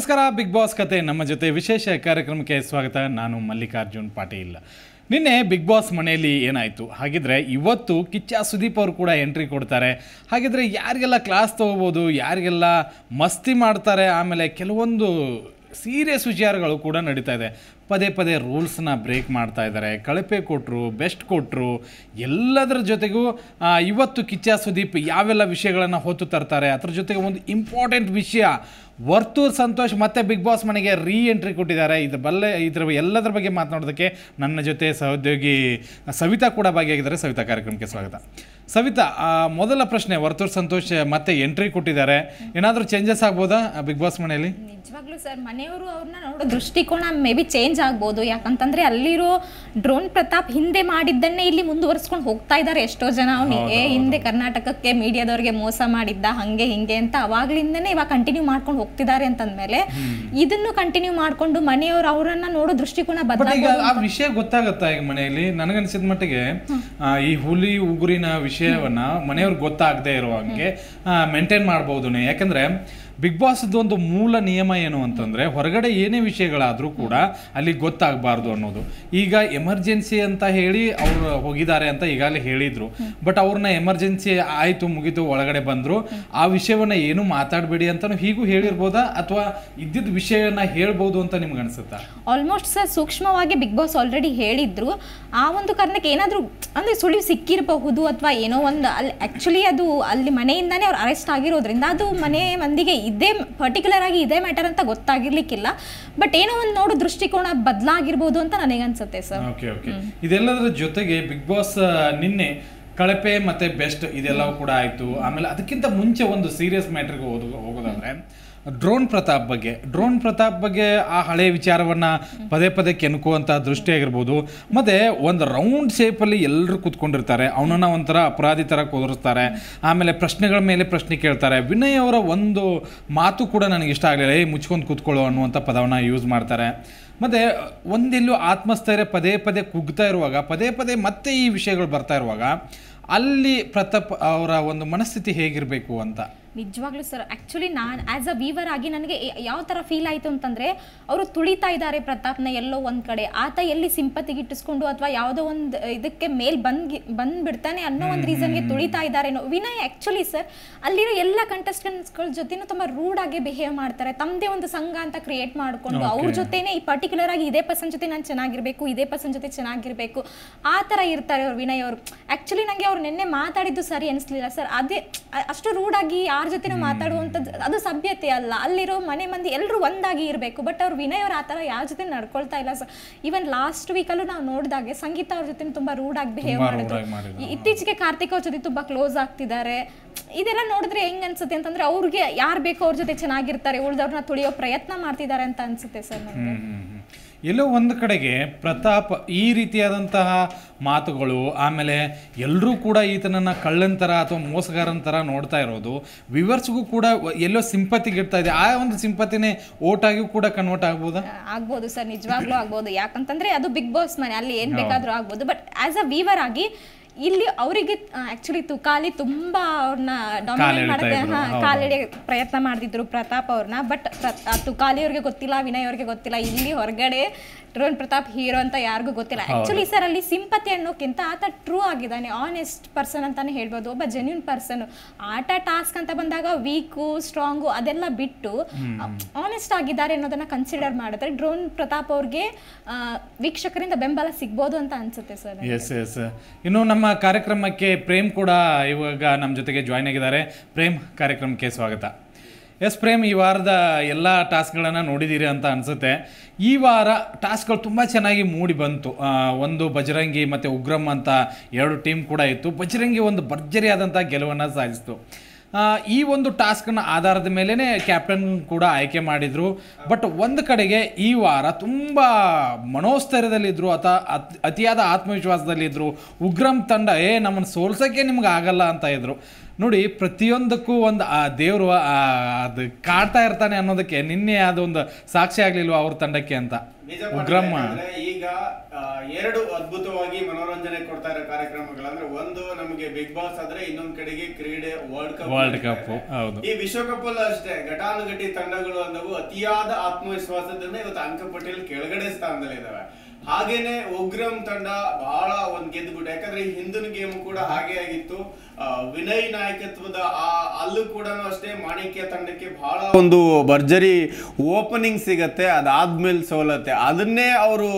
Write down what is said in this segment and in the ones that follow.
ನಮಸ್ಕಾರ big boss ಕತೆ ನಮ್ಮ ಜೊತೆ ವಿಶೇಷ ಕಾರ್ಯಕ್ರಮಕ್ಕೆ ಸ್ವಾಗತ ನಾನು ಮಲ್ಲಿಕಾರ್ಜುನ್ ಪಾಟೀಲ್ ನಿನ್ನೆ ಬಿಗ್ ಬಾಸ್ ಮನೆಯಲ್ಲಿ ಏನಾಯಿತು ಹಾಗಿದ್ರೆ ಇವತ್ತು ಕಿಚ್ಚ ಸುದೀಪ್ ಅವರು ಕೂಡ ಎಂಟ್ರಿ ಕೊಡ್ತಾರೆ ಹಾಗಿದ್ರೆ ಯಾರಿಗೆಲ್ಲ ಕ್ಲಾಸ್ ತೊಗೋಬೋದು ಯಾರಿಗೆಲ್ಲ ಮಸ್ತಿ ಮಾಡ್ತಾರೆ ಆಮೇಲೆ ಕೆಲವೊಂದು ಸೀರಿಯಸ್ ವಿಚಾರಗಳು ಕೂಡ ನಡೀತಾ ಇದೆ ಪದೇ ಪದೇ ರೂಲ್ಸ್ನ ಬ್ರೇಕ್ ಮಾಡ್ತಾ ಇದ್ದಾರೆ ಕಳಪೆ ಕೊಟ್ಟರು ಬೆಸ್ಟ್ ಕೊಟ್ಟರು ಎಲ್ಲದರ ಜೊತೆಗೂ ಆ, ಇವತ್ತು ಕಿಚ್ಚ ಸುದೀಪ್ ಯಾವೆಲ್ಲ ವಿಷಯಗಳನ್ನು ಹೊತ್ತು ತರ್ತಾರೆ ಅದ್ರ ಜೊತೆಗೆ ಒಂದು ಇಂಪಾರ್ಟೆಂಟ್ ವಿಷಯ ವರ್ತೂರ್ ಸಂತೋಷ್ ಮತ್ತೆ ಬಿಗ್ ಬಾಸ್ ಮನೆಗೆ ರೀ ಎಂಟ್ರಿ ಕೊಟ್ಟಿದ್ದಾರೆ ಇದ್ರ ಬಲ್ಲೆ ಇದ್ರ ಎಲ್ಲದರ ಬಗ್ಗೆ ಮಾತನಾಡೋದಕ್ಕೆ ನನ್ನ ಜೊತೆ ಸಹೋದ್ಯೋಗಿ ಸವಿತಾ ಕೂಡ ಭಾಗಿಯಾಗಿದ್ದಾರೆ ಸವಿತಾ ಕಾರ್ಯಕ್ರಮಕ್ಕೆ ಸ್ವಾಗತ ಸವಿತಾ ಆ, ಮೊದಲ ಪ್ರಶ್ನೆ ವರ್ತೂರ್ ಸಂತೋಷ್ ಮತ್ತೆ ಎಂಟ್ರಿ ಕೊಟ್ಟಿದ್ದಾರೆ ಏನಾದರೂ ಚೇಂಜಸ್ ಆಗ್ಬೋದಾ ಬಿಗ್ ಬಾಸ್ ಮನೆಯಲ್ಲಿ ನಿಜವಾಗ್ಲೂ ಸರ್ ಮನೆಯವರು ಅವ್ರನ್ನ ನೋಡೋ ದೃಷ್ಟಿಕೋನ ಮೇ ಬಿ ಚೇಂಜ್ ಆಗ್ಬೋದು ಯಾಕಂತಂದ್ರೆ ಅಲ್ಲಿರೋ ಡ್ರೋನ್ ಪ್ರತಾಪ್ ಹಿಂದೆ ಮಾಡಿದ್ದನ್ನೇ ಇಲ್ಲಿ ಮುಂದುವರಿಸ್ಕೊಂಡು ಹೋಗ್ತಾ ಇದ್ದಾರೆ ಎಷ್ಟೋ ಜನ ಅವ್ನು ಏ ಹಿಂದೆ ಕರ್ನಾಟಕಕ್ಕೆ ಮೀಡಿಯಾದವ್ರಿಗೆ ಮೋಸ ಮಾಡಿದ್ದ ಹಂಗೆ ಹಿಂಗೆ ಅಂತ ಅವಾಗ್ಲಿಂದನೇ ಇವಾಗ ಕಂಟಿನ್ಯೂ ಮಾಡ್ಕೊಂಡು ಹೋಗ್ತಿದ್ದಾರೆ ಅಂತಂದ್ಮೇಲೆ ಇದನ್ನು ಕಂಟಿನ್ಯೂ ಮಾಡ್ಕೊಂಡು ಮನೆಯವರು ಅವರನ್ನ ನೋಡೋ ದೃಷ್ಟಿಕೋನ ಬಟ್ ಬದಲಾಗ ಈಗ ಆ ವಿಷಯ ಗೊತ್ತಾಗತ್ತಾ ಈಗ ಮನೆಯಲ್ಲಿ ನನಗನ್ಸಿದ ಮಟ್ಟಿಗೆ ಆ, ಈ ಹುಲಿ ಉಗುರಿನ ವಿಷಯವನ್ನ ಮನೆಯವ್ರಿಗೆ ಗೊತ್ತಾಗದೆ ಇರೋ ಹಂಗೆ ಮೇಂಟೈನ್ ಮಾಡ್ಬೋದು ಯಾಕಂದ್ರೆ ಬಿಗ್ ಬಾಸ್ ಒಂದು ಮೂಲ ನಿಯಮ ಏನು ಅಂತಂದ್ರೆ ಹೊರಗಡೆ ಏನೇ ವಿಷಯಗಳಾದ್ರೂ ಕೂಡ ಅಲ್ಲಿ ಗೊತ್ತಾಗಬಾರ್ದು ಅನ್ನೋದು ಈಗ ಎಮರ್ಜೆನ್ಸಿ ಅಂತ ಹೇಳಿ ಅವ್ರು ಹೋಗಿದ್ದಾರೆ ಅಂತ ಈಗಾಗಲೇ ಹೇಳಿದ್ರು ಬಟ್ ಅವ್ರನ್ನ ಎಮರ್ಜೆನ್ಸಿ ಆಯ್ತು ಮುಗೀತು ಒಳಗಡೆ ಬಂದ್ರು ಆ ವಿಷಯವನ್ನ ಏನು ಮಾತಾಡಬೇಡಿ ಅಂತಾನು ಹೀಗೂ ಹೇಳಿರ್ಬೋದಾ ಅಥವಾ ಇದ್ದಿದ್ದ ವಿಷಯವನ್ನ ಹೇಳ್ಬೋದು ಅಂತ ನಿಮ್ಗೆ ಅನ್ಸುತ್ತಾ ಆಲ್ಮೋಸ್ಟ್ ಸರ್ ಸೂಕ್ಷ್ಮವಾಗಿ ಬಿಗ್ ಬಾಸ್ ಆಲ್ರೆಡಿ ಹೇಳಿದ್ರು ಆ ಒಂದು ಕಾರಣಕ್ಕೆ ಏನಾದರೂ ಅಂದರೆ ಸುಳಿವು ಸಿಕ್ಕಿರಬಹುದು ಅಥವಾ ಏನೋ ಒಂದು ಅಲ್ಲಿ ಆ್ಯಕ್ಚುಲಿ ಅದು ಅಲ್ಲಿ ಮನೆಯಿಂದಾನೇ ಅವ್ರು ಅರೆಸ್ಟ್ ಆಗಿರೋದ್ರಿಂದ ಅದು ಮನೆ ಮಂದಿಗೆ ಇದೇ ಪರ್ಟಿಕ್ಯುಲರ್ ಆಗಿ ಇದೇ ಮ್ಯಾಟರ್ ಅಂತ ಗೊತ್ತಾಗಿರ್ಲಿಕ್ಕಿಲ್ಲ ಬಟ್ ಏನೋ ಒಂದು ನೋಡೋ ದೃಷ್ಟಿಕೋನ ಬದಲಾಗಿರ್ಬೋದು ಅಂತ ನನಗನ್ಸುತ್ತೆ ಸರ್ ಓಕೆ ಓಕೆ ಇದೆಲ್ಲದರ ಜೊತೆಗೆ ಬಿಗ್ ಬಾಸ್ ನಿನ್ನೆ ಕಳಪೆ ಮತ್ತೆ ಬೆಸ್ಟ್ ಇದೆಲ್ಲವೂ ಕೂಡ ಆಯ್ತು ಆಮೇಲೆ ಅದಕ್ಕಿಂತ ಮುಂಚೆ ಒಂದು ಸೀರಿಯಸ್ ಮ್ಯಾಟ್ರಿಗೆ ಹೋದ ಹೋಗೋದಾದ್ರೆ ಡ್ರೋನ್ ಪ್ರತಾಪ್ ಬಗ್ಗೆ ಡ್ರೋನ್ ಪ್ರತಾಪ್ ಬಗ್ಗೆ ಆ ಹಳೆ ವಿಚಾರವನ್ನ ಪದೇ ಪದೇ ಕೆಣಕುವಂತ ದೃಷ್ಟಿ ಆಗಿರ್ಬೋದು ಮತ್ತೆ ಒಂದು ರೌಂಡ್ ಶೇಪಲ್ಲಿ ಎಲ್ಲರೂ ಕೂತ್ಕೊಂಡಿರ್ತಾರೆ ಅವನನ್ನ ಒಂಥರ ಅಪರಾಧಿ ಥರ ಕುದುರಿಸ್ತಾರೆ ಆಮೇಲೆ ಪ್ರಶ್ನೆಗಳ ಮೇಲೆ ಪ್ರಶ್ನೆ ಕೇಳ್ತಾರೆ ವಿನಯ್ ಅವರ ಒಂದು ಮಾತು ಕೂಡ ನನಗೆ ಇಷ್ಟ ಆಗಲಿಲ್ಲ ಏ ಮುಚ್ಕೊಂಡು ಕೂತ್ಕೊಳ್ಳೋ ಅನ್ನುವಂಥ ಪದವನ್ನು ಯೂಸ್ ಮಾಡ್ತಾರೆ ಮತ್ತು ಒಂದೆಲ್ಲೂ ಆತ್ಮಸ್ಥೈರ್ಯ ಪದೇ ಪದೇ ಕುಗ್ತಾ ಇರುವಾಗ ಪದೇ ಪದೇ ಮತ್ತೆ ಈ ವಿಷಯಗಳು ಬರ್ತಾ ಇರುವಾಗ ಅಲ್ಲಿ ಪ್ರತಾಪ್ ಅವರ ಒಂದು ಮನಸ್ಥಿತಿ ಹೇಗಿರಬೇಕು ಅಂತ ನಿಜವಾಗ್ಲೂ ಸರ್ ಆ್ಯಕ್ಚುಲಿ ನಾನು ಆ್ಯಸ್ ಅ ವೀವರ್ ಆಗಿ ನನಗೆ ಯಾವ ಥರ ಫೀಲ್ ಆಯಿತು ಅಂತಂದರೆ ಅವರು ತುಳಿತಾ ಇದ್ದಾರೆ ಪ್ರತಾಪ್ನ ಎಲ್ಲೋ ಒಂದು ಕಡೆ ಆತ ಎಲ್ಲಿ ಸಿಂಪತಿಗೆ ಇಟ್ಟಿಸ್ಕೊಂಡು ಅಥವಾ ಯಾವುದೋ ಒಂದು ಇದಕ್ಕೆ ಮೇಲ್ ಬಂದ್ ಬಂದ್ಬಿಡ್ತಾನೆ ಅನ್ನೋ ಒಂದು ರೀಸನ್ಗೆ ತುಳಿತಾ ಇದ್ದಾರೇನೋ ವಿನಯ್ ಆ್ಯಕ್ಚುಲಿ ಸರ್ ಅಲ್ಲಿರೋ ಎಲ್ಲ ಕಂಟೆಸ್ಟೆಂಟ್ಸ್ಗಳ ಜೊತೆನೂ ತುಂಬ ರೂಡ್ ಆಗಿ ಬಿಹೇವ್ ಮಾಡ್ತಾರೆ ತಮ್ಮದೇ ಒಂದು ಸಂಘ ಅಂತ ಕ್ರಿಯೇಟ್ ಮಾಡಿಕೊಂಡು ಅವ್ರ ಜೊತೆನೇ ಈ ಪರ್ಟಿಕ್ಯುಲರ್ ಆಗಿ ಇದೇ ಪರ್ಸನ್ ಜೊತೆ ನಾನು ಚೆನ್ನಾಗಿರ್ಬೇಕು ಇದೇ ಪರ್ಸನ್ ಜೊತೆ ಚೆನ್ನಾಗಿರ್ಬೇಕು ಆ ಥರ ಇರ್ತಾರೆ ಅವ್ರು ವಿನಯ್ ಅವರು ಆ್ಯಕ್ಚುಲಿ ನನಗೆ ಅವ್ರು ನಿನ್ನೆ ಮಾತಾಡಿದ್ದು ಸರಿ ಅನಿಸ್ಲಿಲ್ಲ ಸರ್ ಅದೇ ಅ- ಅಷ್ಟು ರೂಡಾಗಿ ಯಾರ ಜೊತೆನೂ ಮಾತಾಡುವಂಥದ್ದು ಅದು ಸಭ್ಯತೆ ಅಲ್ಲ ಅಲ್ಲಿರೋ ಮನೆ ಮಂದಿ ಎಲ್ಲರೂ ಒಂದಾಗಿ ಇರಬೇಕು ಬಟ್ ಅವ್ರು ವಿನಯ್ ಅವ್ರು ಆ ಥರ ಯಾರ ಜೊತೆ ನಡ್ಕೊಳ್ತಾ ಇಲ್ಲ ಸರ್ ಈವನ್ ಲಾಸ್ಟ್ ವೀಕಲ್ಲೂ ನಾವು ನೋಡಿದಾಗೆ ಸಂಗೀತ ಅವ್ರ ಜೊತೆ ತುಂಬ ರೂಡಾಗಿ ಬಿಹೇವ್ ತುಂಬಾ ಮಾಡಿದ್ರು rude ಆಗಿ ಮಾಡಿದ್ರು. ಈ- ಇತ್ತೀಚೆಗೆ ಕಾರ್ತಿಕ್ ಅವ್ರ ಜೊತೆ ತುಂಬ ಕ್ಲೋಸ್ ಆಗ್ತಿದ್ದಾರೆ ಇದೆಲ್ಲ ನೋಡಿದ್ರೆ ಹೆಂಗ್ ಅನ್ಸುತ್ತೆ ಅಂತಂದ್ರೆ ಅವ್ರಿಗೆ ಯಾರು ಬೇಕೋ ಅವ್ರ ಜೊತೆ ಚೆನ್ನಾಗಿರ್ತಾರೆ ಉಳಿದವ್ರನ್ನ ತುಳಿಯೋ ಪ್ರಯತ್ನ ಮಾಡ್ತಿದ್ದಾರೆ ಅಂತ ಅನ್ಸುತ್ತೆ ಸರ್ ನನಗೆ ಹ್ಮ್, ಹ್ಮ್, ಹ್ಮ್. ಎಲ್ಲೋ ಒಂದು ಕಡೆಗೆ ಪ್ರತಾಪ್ ಈ ರೀತಿಯಾದಂತಹ ಮಾತುಗಳು ಆಮೇಲೆ ಎಲ್ಲರೂ ಕೂಡ ಈತನನ್ನ ಕಳ್ಳನ ಥರ ಅಥವಾ ಮೋಸಗಾರನ ಥರ ನೋಡ್ತಾ ಇರೋದು ವಿವರ್ಸ್ಗೂ ಕೂಡ ವ- ಎಲ್ಲೋ ಸಿಂಪತಿಗೆ ಇಡ್ತಾ ಇದೆ ಆ ಒಂದು ಸಿಂಪತಿನೇ ಓಟಾಗಿ ಕೂಡ ಕನ್ವರ್ಟ್ ಆಗ್ಬೋದಾ ಆಗ್ಬೋದು ಸರ್ ನಿಜವಾಗ್ಲೂ ಆಗ್ಬೋದು ಯಾಕಂತಂದ್ರೆ ಅದು ಬಿಗ್ ಬಾಸ್ ಮನೆ ಅಲ್ಲಿ ಏನ್ ಬೇಕಾದ್ರೂ ಆಗ್ಬೋದು ಬಟ್ ಆಸ್ ಅ ವೀವರ್ ಆಗಿ ಇಲ್ಲಿ ಅವರಿಗೆ ಆಕ್ಚುಲಿ ತುಕಾಲಿ ತುಂಬಾ ಅವ್ರನ್ನ ಡಾಮಿನೇಟ್ ಕಾಲೆಳಿತಾ ಮಾಡಕ್ಕೆ ಇದ್ರು, ಹಾ ಹೌದು. ಕಾಲೆಡೆ ಪ್ರಯತ್ನ ಮಾಡ್ತಿದ್ರು ಪ್ರತಾಪ್ ಅವ್ರನ್ನ ಬಟ್ ತುಕಾಲಿ ಅವ್ರಿಗೆ ಗೊತ್ತಿಲ್ಲ ವಿನಯ್ ಅವ್ರಿಗೆ ಗೊತ್ತಿಲ್ಲ ಇಲ್ಲಿ ಹೊರಗಡೆ ಡ್ರೋನ್ ಪ್ರತಾಪ್ ಹೀರೋ ಅಂತ ಯಾರಿಗೂ ಗೊತ್ತಿಲ್ಲ ಆಕ್ಚುಲಿ ಸರ್ ಅಲ್ಲಿ ಸಿಂಪತಿ ಅನ್ನೋಕ್ಕಿಂತ ಆತ ಟ್ರೂ ಆಗಿದ್ದಾನೆ ಆನೆಸ್ಟ್ ಪರ್ಸನ್ ಅಂತಾನೆ ಹೇಳ್ಬೋದು ಒಬ್ಬ ಜೆನ್ಯೂನ್ ಪರ್ಸನ್ ಆಟ ಟಾಸ್ಕ್ ಅಂತ ಬಂದಾಗ ವೀಕು ಸ್ಟ್ರಾಂಗು ಅದೆಲ್ಲ ಬಿಟ್ಟು ಆನೆಸ್ಟ್ ಆಗಿದ್ದಾರೆ ಅನ್ನೋದನ್ನ ಕನ್ಸಿಡರ್ ಮಾಡಿದ್ರೆ ಡ್ರೋನ್ ಪ್ರತಾಪ್ ಅವ್ರಿಗೆ ಆ, ವೀಕ್ಷಕರಿಂದ ಬೆಂಬಲ ಸಿಗ್ಬೋದು ಅಂತ ಅನ್ಸುತ್ತೆ ಸರ್ ಎಸ್ ಎಸ್ ಇನ್ನು ನಮ್ಮ ಕಾರ್ಯಕ್ರಮಕ್ಕೆ ಪ್ರೇಮ್ ಕೂಡ ಇವಾಗ ನಮ್ಮ ಜೊತೆಗೆ ಜಾಯ್ನ್ ಆಗಿದ್ದಾರೆ ಪ್ರೇಮ್ ಕಾರ್ಯಕ್ರಮಕ್ಕೆ ಸ್ವಾಗತ ಎಸ್ ಪ್ರೇಮ್ ಈ ವಾರದ ಎಲ್ಲ ಟಾಸ್ಕ್ಗಳನ್ನು ನೋಡಿದ್ದೀರಿ ಅಂತ ಅನಿಸುತ್ತೆ ಈ ವಾರ ಟಾಸ್ಕ್ಗಳು ತುಂಬ ಚೆನ್ನಾಗಿ ಮೂಡಿ ಬಂತು ಆ, ಒಂದು ಬಜರಂಗಿ ಮತ್ತು ಉಗ್ರಂ ಅಂತ ಎರಡು ಟೀಮ್ ಕೂಡ ಇತ್ತು ಬಜರಂಗಿ ಒಂದು ಭರ್ಜರಿಯಾದಂಥ ಗೆಲುವನ್ನು ಸಾಧಿಸಿತು ಆ, ಈ ಒಂದು ಟಾಸ್ಕ್ನ ಆಧಾರದ ಮೇಲೇ ಕ್ಯಾಪ್ಟನ್ ಕೂಡ ಆಯ್ಕೆ ಮಾಡಿದರು ಬಟ್ ಒಂದು ಕಡೆಗೆ ಈ ವಾರ ತುಂಬ ಮನೋಸ್ಥೈರ್ಯದಲ್ಲಿದ್ದರು ಅಥವಾ ಅತ್- ಅತಿಯಾದ ಆತ್ಮವಿಶ್ವಾಸದಲ್ಲಿದ್ದರು ಉಗ್ರಂ ತಂಡ ಏ ನಮ್ಮನ್ನು ಸೋಲ್ಸೋಕ್ಕೆ ನಿಮ್ಗೆ ಆಗಲ್ಲ ಅಂತ ಇದ್ರು ನೋಡಿ ಪ್ರತಿಯೊಂದಕ್ಕೂ ಒಂದು ಆ ದೇವರು ಅದು ಕಾಡ್ತಾ ಇರ್ತಾನೆ ಅನ್ನೋದಕ್ಕೆ ನಿನ್ನೆ ಅದೊಂದು ಸಾಕ್ಷಿ ಆಗ್ಲಿಲ್ವಾ ಅವ್ರ ತಂಡಕ್ಕೆ ಅಂತ ನಿಜ ಪಾಠ ಉಗ್ರಮ್ಮ ಯಾಕಂದ್ರೆ ಈಗ ಆ, ಎರಡು ಅದ್ಭುತವಾಗಿ ಮನೋರಂಜನೆ ಕೊಡ್ತಾ ಇರೋ ಕಾರ್ಯಕ್ರಮಗಳಂದ್ರೆ ಒಂದು ನಮಗೆ ಬಿಗ್ ಬಾಸ್ ಆದ್ರೆ ಇನ್ನೊಂದ್ ಕಡೆಗೆ ಕ್ರೀಡೆ ವರ್ಲ್ಡ್ ಕಪ್ ವರ್ಲ್ಡ್ ಕಪ್ ಹೌದು ಈ ವಿಶ್ವಕಪ್ ಅಲ್ಲೂ ಅಷ್ಟೇ ಘಟಾನುಘಟಿ ತಂಡಗಳು ಅನ್ನವು ಅತಿಯಾದ ಆತ್ಮವಿಶ್ವಾಸದಿಂದ ಇವತ್ತು ಅಂಕಪಟ್ಟಿಯಲ್ಲಿ ಕೆಳಗಡೆ ಸ್ಥಾನದಲ್ಲಿದ್ದಾವೆ ಹಾಗೇನೆ ಉಗ್ರಂ ತಂಡ ಬಹಳ ಒಂದ್ ಗೆದ್ದುಬಿಟ್ಟು ಯಾಕಂದ್ರೆ ಈ ಹಿಂದಿನ ಗೇಮ್ ಕೂಡ ಹಾಗೆ ಆಗಿತ್ತು ಆ, ವಿನಯ್ ನಾಯಕತ್ವದ ಆ ಅಲ್ಲೂ ಕೂಡ ಅಷ್ಟೇ ಮಾಣಿಕ್ಯ ತಂಡಕ್ಕೆ ಬಹಳ ಒಂದು ಭರ್ಜರಿ ಓಪನಿಂಗ್ ಸಿಗತ್ತೆ ಅದಾದ್ಮೇಲೆ ಸೋಲತ್ತೆ ಅದನ್ನೇ ಅವರು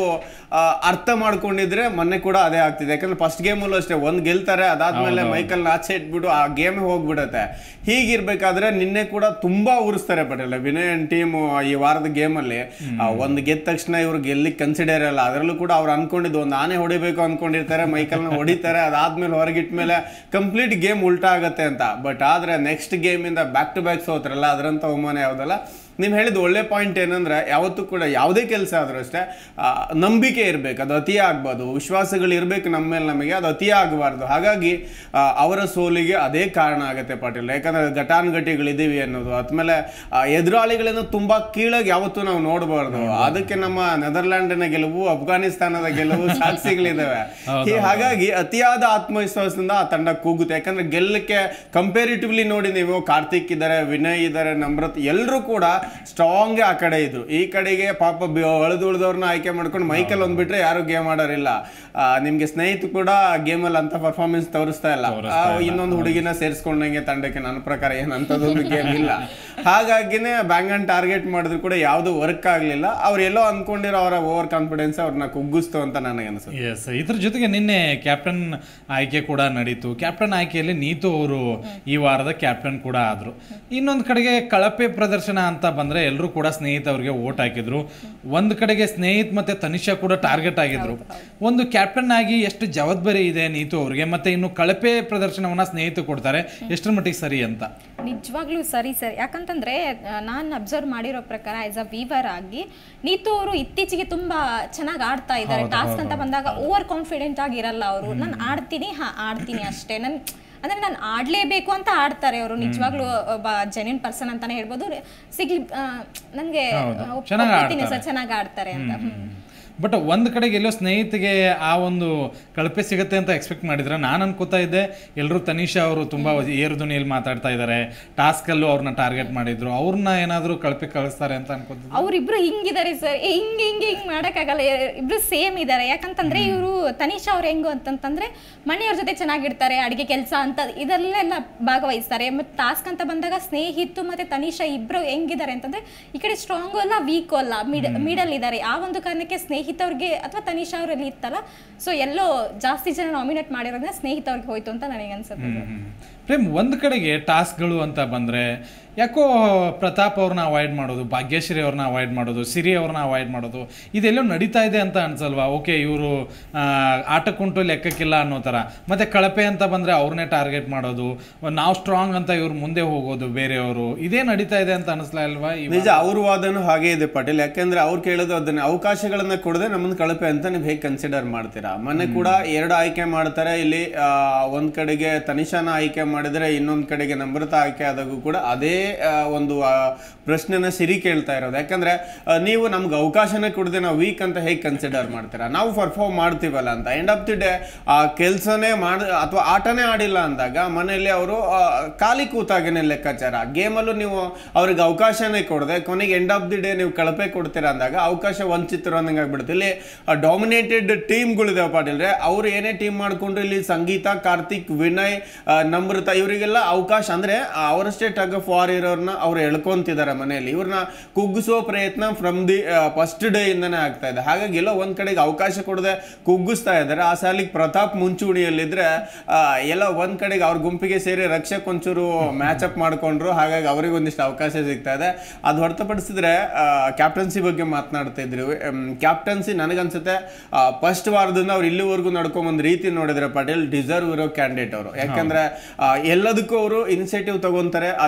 ಅರ್ಥ ಮಾಡ್ಕೊಂಡಿದ್ರೆ ಮೊನ್ನೆ ಕೂಡ ಅದೇ ಆಗ್ತಿದೆ ಯಾಕಂದ್ರೆ ಫಸ್ಟ್ ಗೇಮಲ್ಲೂ ಅಷ್ಟೇ ಒಂದ್ ಗೆಲ್ತಾರೆ ಅದಾದ್ಮೇಲೆ ಮೈಕಲ್ ಆಚೆ ಇಟ್ಬಿಟ್ಟು ಆ ಗೇಮ್ ಹೋಗ್ಬಿಡತ್ತೆ ಹೀಗಿರ್ಬೇಕಾದ್ರೆ ನಿನ್ನೆ ಕೂಡ ತುಂಬಾ ಉರಿಸ್ತಾರೆ ಪಟೇಲ್ ವಿನಯ್ ಅಂಡ್ ಟೀಮ್ ಈ ವಾರದ ಗೇಮಲ್ಲಿ ಒಂದು ಗೆದ್ದ ತಕ್ಷಣ ಇವ್ರು ಗೆಲ್ಲಿಕ್ ಕನ್ಸಿಡರ್ ಇಲ್ಲ ಅದರಲ್ಲೂ ಕೂಡ ಅವ್ರು ಅನ್ಕೊಂಡಿದ್ದು ಒಂದು ಆನೆ ಹೊಡಿಬೇಕು ಅನ್ಕೊಂಡಿರ್ತಾರೆ ಮೈಕಲ್ನ ಹೊಡಿತಾರೆ ಅದಾದ್ಮೇಲೆ ಹೊರಗಿಟ್ಮೇಲೆ ಕಂಪ್ಲೀಟ್ ಗೇಮ್ ಉಲ್ಟಾ ಆಗತ್ತೆ ಅಂತ ಬಟ್ ಆದ್ರೆ ನೆಕ್ಸ್ಟ್ ಗೇಮ್ ಇಂದ ಬ್ಯಾಕ್ ಟು ಬ್ಯಾಕ್ ಸೋತ್ರಲ್ಲ ಅದರಂತ ಅವಮಾನ ಯಾವ್ದಲ್ಲ ನೀವು ಹೇಳಿದ ಒಳ್ಳೆ ಪಾಯಿಂಟ್ ಏನಂದ್ರೆ ಯಾವತ್ತೂ ಕೂಡ ಯಾವುದೇ ಕೆಲಸ ಆದ್ರೂ ಅಷ್ಟೇ ಆ, ನಂಬಿಕೆ ಇರಬೇಕು ಅದು ಅತಿ ಆಗ್ಬಾರ್ದು ವಿಶ್ವಾಸಗಳು ಇರಬೇಕು ನಮ್ಮ ಮೇಲೆ ನಮಗೆ ಅದು ಅತಿ ಆಗಬಾರ್ದು ಹಾಗಾಗಿ ಆ, ಅವರ ಸೋಲಿಗೆ ಅದೇ ಕಾರಣ ಆಗುತ್ತೆ ಪಾಟೀಲ್ ಯಾಕಂದ್ರೆ ಘಟಾನುಘಟಿಗಳಿದ್ದೀವಿ ಅನ್ನೋದು ಆದ್ಮೇಲೆ ಆ, ಎದುರಾಳಿಗಳನ್ನು ತುಂಬಾ ಕೀಳಾಗಿ ಯಾವತ್ತೂ ನಾವು ನೋಡಬಾರ್ದು ಅದಕ್ಕೆ ನಮ್ಮ ನೆದರ್ಲ್ಯಾಂಡಿನ ಗೆಲುವು ಅಫ್ಘಾನಿಸ್ತಾನದ ಗೆಲುವು ಸಾಕ್ಷಿಗಳಿದ್ದಾವೆ ಈ ಹಾಗಾಗಿ ಅತಿಯಾದ ಆತ್ಮವಿಶ್ವಾಸದಿಂದ ಆ ತಂಡ ಕೂಗುತ್ತೆ ಯಾಕಂದ್ರೆ ಗೆಲ್ಲಕ್ಕೆ ಕಂಪೇರಿಟಿವ್ಲಿ ನೋಡಿ ನೀವು ಕಾರ್ತಿಕ್ ಇದ್ದಾರೆ ವಿನಯ್ ಇದ್ದಾರೆ ನಮ್ರತ್ ಎಲ್ಲರೂ ಕೂಡ ಸ್ಟ್ರಾಂಗ್ ಆ ಕಡೆ ಇದ್ರು ಈ ಕಡೆಗೆ ಪಾಪ ಅಳದು ಉಳಿದವ್ರನ್ನ ಆಯ್ಕೆ ಮಾಡ್ಕೊಂಡು ಮೈಕಲ್ ಒಂದ್ಬಿಟ್ರೆ ಯಾರು ಗೇಮ್ ಆಡೋರಿಲ್ಲ ಆ, ನಿಮ್ಗೆ ಸ್ನೇಹಿತ ಕೂಡ ಗೇಮಲ್ಲಿ ಅಂತ ಪರ್ಫಾರ್ಮೆನ್ಸ್ ತೋರಿಸ್ತಾ ಇಲ್ಲ ಆ, ಇನ್ನೊಂದು ಹುಡುಗಿನ ಸೇರಿಸ್ಕೊಂಡಂಗೆ ತಂಡಕ್ಕೆ ನನ್ನ ಪ್ರಕಾರ ಏನಂತದೊಂದು ಗೇಮ್ ಇಲ್ಲ ಹಾಗಾಗಿನೇ ಬ್ಯಾಂಗನ್ ಟಾರ್ಗೆಟ್ ಮಾಡಿದ್ರು ಕೂಡ ಯಾವುದು ವರ್ಕ್ ಆಗ್ಲಿಲ್ಲ ಅವ್ರು ಎಲ್ಲೋ ಅನ್ಕೊಂಡಿರೋ ಅವರ ಓವರ್ ಕಾನ್ಫಿಡೆನ್ಸ್ ಅವ್ರನ್ನ ಕುಗ್ಗಿಸ್ತು ಅಂತ ನನಗೆ ಅನ್ಸುತ್ತೆ ಎಸ್ ಇದ್ರ ಜೊತೆಗೆ ನಿನ್ನೆ ಕ್ಯಾಪ್ಟನ್ ಆಯ್ಕೆ ಕೂಡ ನಡೀತು ಕ್ಯಾಪ್ಟನ್ ಆಯ್ಕೆಯಲ್ಲಿ ನೀತು ಅವರು ಈ ವಾರದ ಕ್ಯಾಪ್ಟನ್ ಕೂಡ ಆದ್ರು ಇನ್ನೊಂದು ಕಡೆಗೆ ಕಳಪೆ ಪ್ರದರ್ಶನ ಅಂತ ಬಂದ್ರೆ ಎಲ್ಲರೂ ಕೂಡ ಸ್ನೇಹಿತ ಅವ್ರಿಗೆ ಓಟ್ ಹಾಕಿದ್ರು ಒಂದು ಕಡೆಗೆ ಸ್ನೇಹಿತ್ ಮತ್ತೆ ತನಿಷಾ ಕೂಡ ಟಾರ್ಗೆಟ್ ಆಗಿದ್ರು ಒಂದು ಕ್ಯಾಪ್ಟನ್ ಆಗಿ ಎಷ್ಟು ಜವಾಬ್ದಾರಿ ಇದೆ ನೀತು ಅವ್ರಿಗೆ ಮತ್ತೆ ಇನ್ನು ಕಳಪೆ ಪ್ರದರ್ಶನವನ್ನ ಸ್ನೇಹಿತ ಕೊಡ್ತಾರೆ ಎಷ್ಟರ ಮಟ್ಟಿಗೆ ಸರಿ ಅಂತ ನಿಜವಾಗ್ಲೂ ಸರಿ ಸರಿ ಯಾಕಂತಂದ್ರೆ ನಾನು ಅಬ್ಸರ್ವ್ ಮಾಡಿರೋ ಪ್ರಕಾರ ಆಸ್ ಅ ವೀವರ್ ಆಗಿ ನೀತು ಅವರು ಇತ್ತೀಚೆಗೆ ತುಂಬಾ ಚೆನ್ನಾಗಿ ಆಡ್ತಾ ಇದ್ದಾರೆ ಟಾಸ್ಕ್ ಅಂತ ಬಂದಾಗ ಓವರ್ ಕಾನ್ಫಿಡೆಂಟ್ ಆಗಿರಲ್ಲ ಅವರು ನಾನು ಆಡ್ತೀನಿ ಹಾ ಆಡ್ತೀನಿ ಅಷ್ಟೇ ನನ್ ಅಂದ್ರೆ ನಾನು ಆಡ್ಲೇಬೇಕು ಅಂತ ಆಡ್ತಾರೆ ಅವರು ನಿಜವಾಗ್ಲೂ ಒಬ್ಬ ಜೆನ್ಯೂನ್ ಪರ್ಸನ್ ಅಂತಾನೆ ಹೇಳ್ಬೋದು ಸಿಗ್ಲಿ ನನಗೆ ಚೆನ್ನಾಗ್ ಸರ್ ಚೆನ್ನಾಗಿ ಆಡ್ತಾರೆ ಅಂತ ಹ್ಮ್. ಬಟ್ ಒಂದು ಕಡೆಗೆ ಎಲ್ಲೋ ಸ್ನೇಹಿತಿಗೆ ಆ ಒಂದು ಕಳಪೆ ಸಿಗುತ್ತೆ ಅಂತ ಎಕ್ಸ್ಪೆಕ್ಟ್ ಮಾಡಿದ್ರೆ ನಾನು ಅನ್ಕೋತಾ ಇದ್ದೆ ಎಲ್ಲರೂ ತನಿಷಾ ಅವರು ತುಂಬಾ ಏರು ಧ್ವನಿಯಲ್ಲಿ ಮಾತಾಡ್ತಾ ಇದ್ದಾರೆ ಟಾಸ್ಕಲ್ಲೂ ಅವ್ರನ್ನ ಟಾರ್ಗೆಟ್ ಮಾಡಿದ್ರು ಅವ್ರನ್ನ ಏನಾದರೂ ಕಳಪೆ ಕಳಿಸ್ತಾರೆ ಅಂತ ಅನ್ಕೋತಿದ್ದೆ ಅವ್ರಿಬ್ರು ಹಿಂಗಿದ್ದಾರೆ ಸರ್ ಹಿಂಗ್ ಹಿಂಗ್ ಹಿಂಗ್ ಮಾಡಕ್ಕಾಗಲ್ಲ ಎ- ಇಬ್ರು ಸೇಮ್ ಇದ್ದಾರೆ ಯಾಕಂತಂದ್ರೆ ಇವರು ತನಿಷಾ ಅವ್ರು ಹೆಂಗು ಅಂತಂತಂದ್ರೆ ಮನೆಯವ್ರ ಜೊತೆ ಚೆನ್ನಾಗಿರ್ತಾರೆ ಅಡಿಗೆ ಕೆಲಸ ಅಂತ ಇದರಲ್ಲೆಲ್ಲ ಭಾಗವಹಿಸ್ತಾರೆ ಮತ್ತೆ ಟಾಸ್ಕ್ ಅಂತ ಬಂದಾಗ ಸ್ನೇಹಿತು ಮತ್ತೆ ತನಿಷಾ ಇಬ್ರು ಹೆಂಗಿದ್ದಾರೆ ಅಂತಂದ್ರೆ ಈ ಕಡೆ ಸ್ಟ್ರಾಂಗು ಅಲ್ಲ ವೀಕು ಅಲ್ಲ ಮಿಡ್ ಮಿಡಲ್ ಇದ್ದಾರೆ ಆ ಒಂದು ಕಾರಣಕ್ಕೆ ಸ್ನೇಹಿತವ್ರಿಗೆ ಅಥವಾ ತನಿಷಾ ಅವರಲ್ಲಿ ಇತ್ತಲ್ಲ ಸೊ ಎಲ್ಲೋ ಜಾಸ್ತಿ ಜನ ನಾಮಿನೇಟ್ ಮಾಡಿರೋದ್ರಿಂದ ಸ್ನೇಹಿತವ್ರಿಗೆ ಹೋಯ್ತು ಅಂತ ನನಗೆ ಅನ್ಸುತ್ತೆ ಹ್ಮ್. ಪ್ರೇಮ್ ಒಂದು ಕಡೆಗೆ ಟಾಸ್ಕ್ಗಳು ಅಂತ ಬಂದರೆ ಯಾಕೋ ಪ್ರತಾಪ್ ಅವ್ರನ್ನ ಅವಾಯ್ಡ್ ಮಾಡೋದು ಭಾಗ್ಯಶ್ರೀ ಅವ್ರನ್ನ ಅವಾಯ್ಡ್ ಮಾಡೋದು ಸಿರಿ ಅವ್ರನ್ನ ಅವಾಯ್ಡ್ ಮಾಡೋದು ಇದೆಲ್ಲೋ ನಡೀತಾ ಇದೆ ಅಂತ ಅನ್ಸಲ್ವಾ ಓಕೆ ಇವರು ಆಟಕ್ಕುಂಟು ಲೆಕ್ಕಕ್ಕಿಲ್ಲ ಅನ್ನೋ ಥರ ಮತ್ತೆ ಕಳಪೆ ಅಂತ ಬಂದರೆ ಅವ್ರನ್ನೇ ಟಾರ್ಗೆಟ್ ಮಾಡೋದು ನಾವು ಸ್ಟ್ರಾಂಗ್ ಅಂತ ಇವ್ರು ಮುಂದೆ ಹೋಗೋದು ಬೇರೆಯವರು ಇದೇ ನಡೀತಾ ಇದೆ ಅಂತ ಅನಿಸ್ಲಾ ಇಲ್ವಾ ಈ ನಿಜ ಅವ್ರ ವಾದನೂ ಹಾಗೆ ಇದೆ ಪಾಟೀಲ್ ಯಾಕೆಂದ್ರೆ ಅವ್ರು ಕೇಳೋದು ಅದನ್ನ ಅವಕಾಶಗಳನ್ನ ಕೊಡದೆ ನಮ್ಮನ್ನ ಕಳಪೆ ಅಂತ ನೀವು ಹೇಗೆ ಕನ್ಸಿಡರ್ ಮಾಡ್ತೀರಾ ಮೊನ್ನೆ ಕೂಡ ಎರಡು ಆಯ್ಕೆ ಮಾಡ್ತಾರೆ ಇಲ್ಲಿ ಆ, ಒಂದ್ ಕಡೆಗೆ ತನಿಷಾನ ಆಯ್ಕೆ ಮಾಡಿದ್ರೆ ಇನ್ನೊಂದ್ ಕಡೆಗೆ ನಮ್ರತ ಆಯ್ಕೆ ಆದಾಗೂ ಕೂಡ ಅದೇ ಆ, ಒಂದು ಆ, ಪ್ರಶ್ನೆನ ಸಿರಿ ಕೇಳ್ತಾ ಇರೋದು ಯಾಕಂದ್ರೆ ಆ, ನೀವು ನಮ್ಗೆ ಅವಕಾಶನೇ ಕೊಡದೆ ನಾವು ವೀಕ್ ಅಂತ ಹೇಗೆ ಕನ್ಸಿಡರ್ ಮಾಡ್ತೀರಾ ನಾವು ಪರ್ಫಾರ್ಮ್ ಮಾಡ್ತೀವಲ್ಲ ಅಂತ ಎಂಡ್ ಆಫ್ ದಿ ಡೇ ಆ ಕೆಲಸನೇ ಮಾಡ ಅಥವಾ ಆಟನೇ ಆಡಿಲ್ಲ ಅಂದಾಗ ಮನೆಯಲ್ಲಿ ಅವರು ಖಾಲಿ ಕೂತಾಗೇನೆ ಲೆಕ್ಕಾಚಾರ ಗೇಮಲ್ಲೂ ನೀವು ಅವ್ರಿಗೆ ಅವಕಾಶನೇ ಕೊಡದೆ ಕೊನೆಗೆ ಎಂಡ್ ಆಫ್ ದಿ ಡೇ ನೀವು ಕಳಪೆ ಕೊಡ್ತೀರಾ ಅಂದಾಗ ಅವಕಾಶ ವಂಚಿತರು ಅಂದಂಗೆ ಆಗ್ಬಿಡುತ್ತೆ ಇಲ್ಲಿ ಡಾಮಿನೇಟೆಡ್ ಟೀಮ್ಗಳಿದಾವೆ ಪಾಟೀಲ್ರೆ ಅವ್ರು ಏನೇ ಟೀಮ್ ಮಾಡ್ಕೊಂಡ್ರು ಇಲ್ಲಿ ಸಂಗೀತ ಕಾರ್ತಿಕ್ ವಿನಯ್ ಆ, ನಮ್ರತ ಇವರಿಗೆಲ್ಲ ಅವಕಾಶ ಅಂದ್ರೆ ಅವರಷ್ಟೇ ಟಗ್ ಆಫ್ ವಾರ್ ಇರೋರ್ನ ಅವ್ರು ಎಳ್ಕೊಂತಿದ್ದಾರೆ ಮನೆಯಲ್ಲಿ ಇವ್ರನ್ನ ಕುಗ್ಗಿಸೋ ಪ್ರಯತ್ನ ಫ್ರಮ್ ದಿ ಫಸ್ಟ್ ಡೇ ಇಂದನೇ ಆಗ್ತಾ ಇದೆ ಹಾಗಾಗಿ ಎಲ್ಲೋ ಒಂದ್ ಕಡೆಗೆ ಅವಕಾಶ ಕೊಡದೆ ಕುಗ್ಗಿಸ್ತಾ ಇದ್ದಾರೆ ಆ ಸಾಲಿಗೆ ಪ್ರತಾಪ್ ಮುಂಚೂಣಿಯಲ್ಲಿದ್ರೆ ಆ, ಎಲ್ಲ ಒಂದ್ ಕಡೆಗೆ ಅವ್ರ ಗುಂಪಿಗೆ ಸೇರಿ ರಕ್ಷಕ್ ಒಂಚೂರು ಮ್ಯಾಚ್ ಅಪ್ ಮಾಡ್ಕೊಂಡ್ರು ಹಾಗಾಗಿ ಅವ್ರಿಗೆ ಒಂದಿಷ್ಟು ಅವಕಾಶ ಸಿಗ್ತಾ ಇದೆ ಅದು ಹೊರತುಪಡಿಸಿದ್ರೆ ಕ್ಯಾಪ್ಟನ್ಸಿ ಬಗ್ಗೆ ಮಾತನಾಡ್ತಾ ಇದ್ರಿ ಕ್ಯಾಪ್ಟನ್ಸಿ ನನಗನ್ಸುತ್ತೆ ಫಸ್ಟ್ ವಾರದಿಂದ ಅವ್ರು ಇಲ್ಲಿವರೆಗೂ ನಡ್ಕೊಂಬಂದ್ ರೀತಿ ನೋಡಿದ್ರೆ ಪಟೇಲ್ ಡಿಸರ್ವ್ ಇರೋ ಕ್ಯಾಂಡಿಡೇಟ್ ಅವರು ಯಾಕಂದ್ರೆ ಆ, ಎಲ್ಲದಕ್ಕೂ ಅವರು ಇನಿಷಿಯೇಟಿವ್ ತಗೊಂತಾರೆ ಆ ಜವಾಬ್ದಾರಿ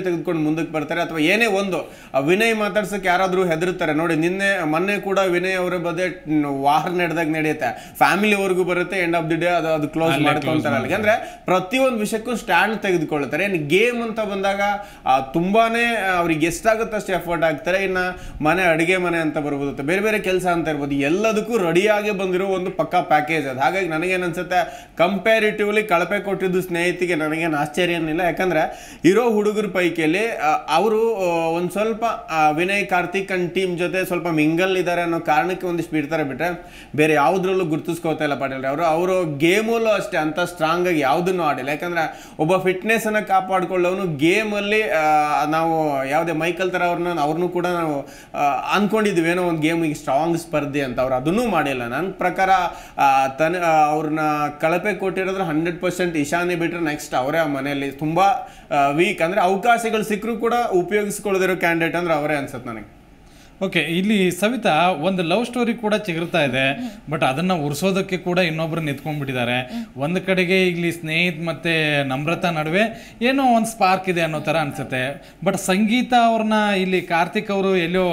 ತೆಗೆದುಕೊಂಡು ಮುಂದಕ್ಕೆ ಬರ್ತಾರೆ ಅಥವಾ ಏನೇ ಒಂದು ಆ ವಿನಯ್ ಮಾತಾಡ್ಸಕ್ಕೆ ಯಾರಾದ್ರೂ ಹೆದರ್ತಾರೆ ನೋಡಿ ನಿನ್ನೆ ಮೊನ್ನೆ ಕೂಡ ವಿನಯ್ ಅವರ ಬಗ್ಗೆ ವಾರ್ ನಡೆದಾಗ ನಡೆಯುತ್ತೆ ಫ್ಯಾಮಿಲಿ ಅವ್ರಿಗೂ ಬರುತ್ತೆ ಎಂಡ್ ಆಫ್ ದಿ ಡೇ ಅದು ಅದು ಕ್ಲೋಸ್ ಮಾಡ್ಕೊಂತಾರೆ ಅಲ್ಲಿಗೆ ಅಂದ್ರೆ ಪ್ರತಿಯೊಂದು ವಿಷಯಕ್ಕೂ ಸ್ಟ್ಯಾಂಡ್ ತೆಗೆದುಕೊಳ್ತಾರೆ ಏನು ಗೇಮ್ ಅಂತ ಬಂದಾಗ ಆ, ತುಂಬಾನೇ ಅವ್ರಿಗೆ ಎಷ್ಟಾಗುತ್ತೆ ಅಷ್ಟು ಎಫರ್ಟ್ ಆಗ್ತಾರೆ ಇನ್ನ ಮನೆ ಅಡಿಗೆ ಮನೆ ಅಂತ ಬರ್ಬೋದು ಬೇರೆ ಬೇರೆ ಕೆಲಸ ಅಂತ ಇರ್ಬೋದು ಎಲ್ಲದಕ್ಕೂ ರೆಡಿಯಾಗಿ ಬಂದಿರೋ ಒಂದು ಪಕ್ಕಾ ಪ್ಯಾಕೇಜ್ ಅದು ಹಾಗಾಗಿ ನನಗೇನು ಅನ್ಸುತ್ತೆ ಕಂಪ್ಯಾರಿಟಿವ್ಲಿ ಕಳಪೆ ಕೊಟ್ಟಿದ್ದು ಸ್ನೇಹಿತಿಗೆ ನನಗೇನು ಆಶ್ಚರ್ಯ ಏನಿಲ್ಲ ಯಾಕಂದ್ರೆ ಇರೋ ಹುಡುಗರ ಪೈಕಿಯಲ್ಲಿ ಅವರು ಒಂದು ಸ್ವಲ್ಪ ಆ, ವಿನಯ್ ಕಾರ್ತಿಕ್ ಅಂಡ್ ಟೀಮ್ ಜೊತೆ ಸ್ವಲ್ಪ ಮಿಂಗಲ್ ಇದ್ದಾರೆ ಅನ್ನೋ ಕಾರಣಕ್ಕೆ ಒಂದಿಷ್ಟು ಬಿಡ್ತಾರೆ ಬಿಟ್ರೆ ಬೇರೆ ಯಾವುದ್ರಲ್ಲೂ ಗುರುತಿಸ್ಕೋತಾ ಇಲ್ಲ ಪಾಟೀಲ್ ಅವರು ಅವರು ಗೇಮಲ್ಲೂ ಅಷ್ಟೇ ಅಂತ ಸ್ಟ್ರಾಂಗ್ ಆಗಿ ಯಾವುದನ್ನು ಆಡಿಲ್ಲ ಯಾಕಂದ್ರೆ ಒಬ್ಬ ಫಿಟ್ನೆಸ್ ಅನ್ನ ಕಾಪಾಡ್ಕೊಳ್ಳೋನು ಗೇಮಲ್ಲಿ ನಾವು ಯಾವುದೇ ಮೈಕಲ್ ತರ ಅವ್ರನ್ನ ಅವ್ರನ್ನೂ ಕೂಡ ನಾವು ಆ, ಅನ್ಕೊಂಡಿದ್ವಿ ಏನೋ ಒಂದು ಗೇಮಿಗೆ ಸ್ಟ್ರಾಂಗ್ ಸ್ಪರ್ಧೆ ಅಂತ ಅವ್ರು ಅದನ್ನೂ ಮಾಡಿಲ್ಲ ನನ್ನ ಪ್ರಕಾರ ಆ, ತನ್ನ ಆ, ಅವ್ರನ್ನ ಕಳಪೆ ಕೊಟ್ಟಿರೋದ್ರೆ ಹಂಡ್ರೆಡ್ ಪರ್ಸೆಂಟ್ ಇಶಾನಿ ಬಿಟ್ರೆ ನೆಕ್ಸ್ಟ್ ಅವರೇ ಆ ಮನೆಯಲ್ಲಿ ತುಂಬಾ ವೀಕ್ ಅಂದ್ರೆ ಅವಕಾಶಗಳು ಸಿಕ್ಕರೂ ಕೂಡ ಉಪಯೋಗಿಸ್ಕೊಳ್ಳದಿರೋ ಕ್ಯಾಂಡಿಡೇಟ್ ಅಂದ್ರೆ ಅವರೇ ಅನ್ಸುತ್ತೆ ನನಗೆ ಓಕೆ ಇಲ್ಲಿ ಸವಿತಾ ಒಂದು ಲವ್ ಸ್ಟೋರಿ ಕೂಡ ಚಿಗುರ್ತಾ ಇದೆ ಬಟ್ ಅದನ್ನ ಉರ್ಸೋದಕ್ಕೆ ಕೂಡ ಇನ್ನೊಬ್ರು ನಿಂತ್ಕೊಂಡ್ಬಿಟ್ಟಿದ್ದಾರೆ ಒಂದು ಕಡೆಗೆ ಇಲ್ಲಿ ಸ್ನೇಹಿತ್ ಮತ್ತೆ ನಮ್ರತಾ ನಡುವೆ ಏನೋ ಒಂದು ಸ್ಪಾರ್ಕ್ ಇದೆ ಅನ್ನೋ ಥರ ಅನ್ಸುತ್ತೆ ಬಟ್ ಸಂಗೀತ ಅವ್ರನ್ನ ಇಲ್ಲಿ ಕಾರ್ತಿಕ್ ಅವರು ಎಲ್ಲೋ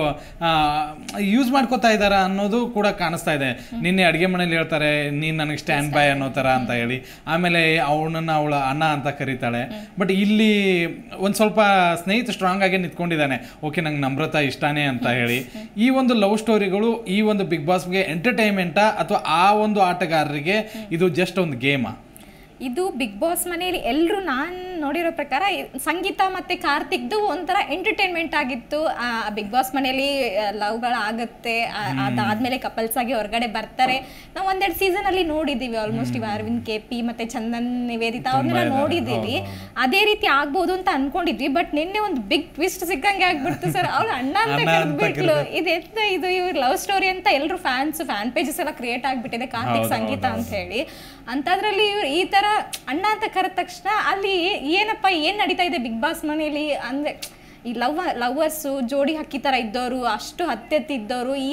ಯೂಸ್ ಮಾಡ್ಕೋತಾ ಇದ್ದಾರ ಅನ್ನೋದು ಕೂಡ ಕಾಣಿಸ್ತಾ ಇದೆ ನಿನ್ನೆ ಅಡುಗೆ ಮನೇಲಿ ಹೇಳ್ತಾರೆ ನೀನು ನನಗೆ ಸ್ಟ್ಯಾಂಡ್ ಬೈ ಅನ್ನೋ ಥರ ಅಂತ ಹೇಳಿ ಆಮೇಲೆ ಅವನನ್ನ ಅವಳ ಅಣ್ಣ ಅಂತ ಕರೀತಾಳೆ ಬಟ್ ಇಲ್ಲಿ ಒಂದು ಸ್ವಲ್ಪ ಸ್ನೇಹಿತ ಸ್ಟ್ರಾಂಗ್ ಆಗಿ ನಿಂತ್ಕೊಂಡಿದ್ದಾನೆ ಓಕೆ ನಂಗೆ ನಮ್ರತಾ ಇಷ್ಟಾನೇ ಅಂತ ಹೇಳಿ ಈ ಒಂದು ಲವ್ ಸ್ಟೋರಿಗಳು ಈ ಒಂದು ಬಿಗ್ ಬಾಸ್ಗೆ ಎಂಟರ್ಟೈನ್ಮೆಂಟಾ ಅಥವಾ ಆ ಒಂದು ಆಟಗಾರರಿಗೆ ಇದು ಜಸ್ಟ್ ಒಂದು ಗೇಮಾ ಇದು ಬಿಗ್ ಬಾಸ್ ಮನೆಯಲ್ಲಿ ಎಲ್ಲರೂ ನಾನು ನೋಡಿರೋ ಪ್ರಕಾರ ಇ- ಸಂಗೀತ ಮತ್ತೆ ಕಾರ್ತಿಕ್ದು ಒಂಥರ ಎಂಟರ್ಟೈನ್ಮೆಂಟ್ ಆಗಿತ್ತು ಬಿಗ್ ಬಾಸ್ ಮನೆಯಲ್ಲಿ ಲವ್ಗಳಾಗುತ್ತೆ ಅದಾದ್ಮೇಲೆ ಕಪಲ್ಸ್ ಆಗಿ ಹೊರಗಡೆ ಬರ್ತಾರೆ ನಾವು ಒಂದೆರಡು ಸೀಸನ್ ಅಲ್ಲಿ ನೋಡಿದೀವಿ ಆಲ್ಮೋಸ್ಟ್ ಇವ ಅರವಿಂದ್ ಕೆ ಪಿ ಮತ್ತೆ ಚಂದನ್ ನಿವೇದಿತಾ ಅವ್ರನ್ನೆಲ್ಲ ನೋಡಿದೀವಿ ಅದೇ ರೀತಿ ಆಗ್ಬೋದು ಅಂತ ಅನ್ಕೊಂಡಿದ್ವಿ ಬಟ್ ನಿನ್ನೆ ಒಂದು ಬಿಗ್ ಟ್ವಿಸ್ಟ್ ಸಿಕ್ಕಂಗೆ ಆಗ್ಬಿಡ್ತು ಸರ್ ಅವ್ಳು ಅಣ್ಣ ಅಂತ ಅಣ್ಣ ಅಂತ ಕರೆದ್ಬಿಟ್ಲು ಇದೆಂತ ಇದು ಇವ್ರ ಲವ್ ಸ್ಟೋರಿ ಅಂತ ಎಲ್ಲರೂ ಫ್ಯಾನ್ಸ್ ಫ್ಯಾನ್ ಪೇಜಸ್ ಎಲ್ಲ ಕ್ರಿಯೇಟ್ ಆಗ್ಬಿಟ್ಟಿದೆ ಕಾರ್ತಿಕ್ ಹೌದು, ಸಂಗೀತ ಹೌದು, ಅಂತ ಹೇಳಿ ಅಂತದ್ರಲ್ಲಿ ಇವ್ರು ಈ ತರ ಅಣ್ಣ ಅಂತ ಕರೆದ ತಕ್ಷಣ ಅಲ್ಲಿ ಏನಪ್ಪ ಏನ್ ನಡೀತಾ ಇದೆ ಬಿಗ್ ಬಾಸ್ ಮನೆಯಲ್ಲಿ ಅಂದ್ರೆ ಈ ಲವ್ ಲವರ್ಸು ಜೋಡಿ ಹಕ್ಕಿ ತರ ಇದ್ದವರು ಅಷ್ಟು ಹತ್ತೆತ್ತಿದ್ದವರು ಈ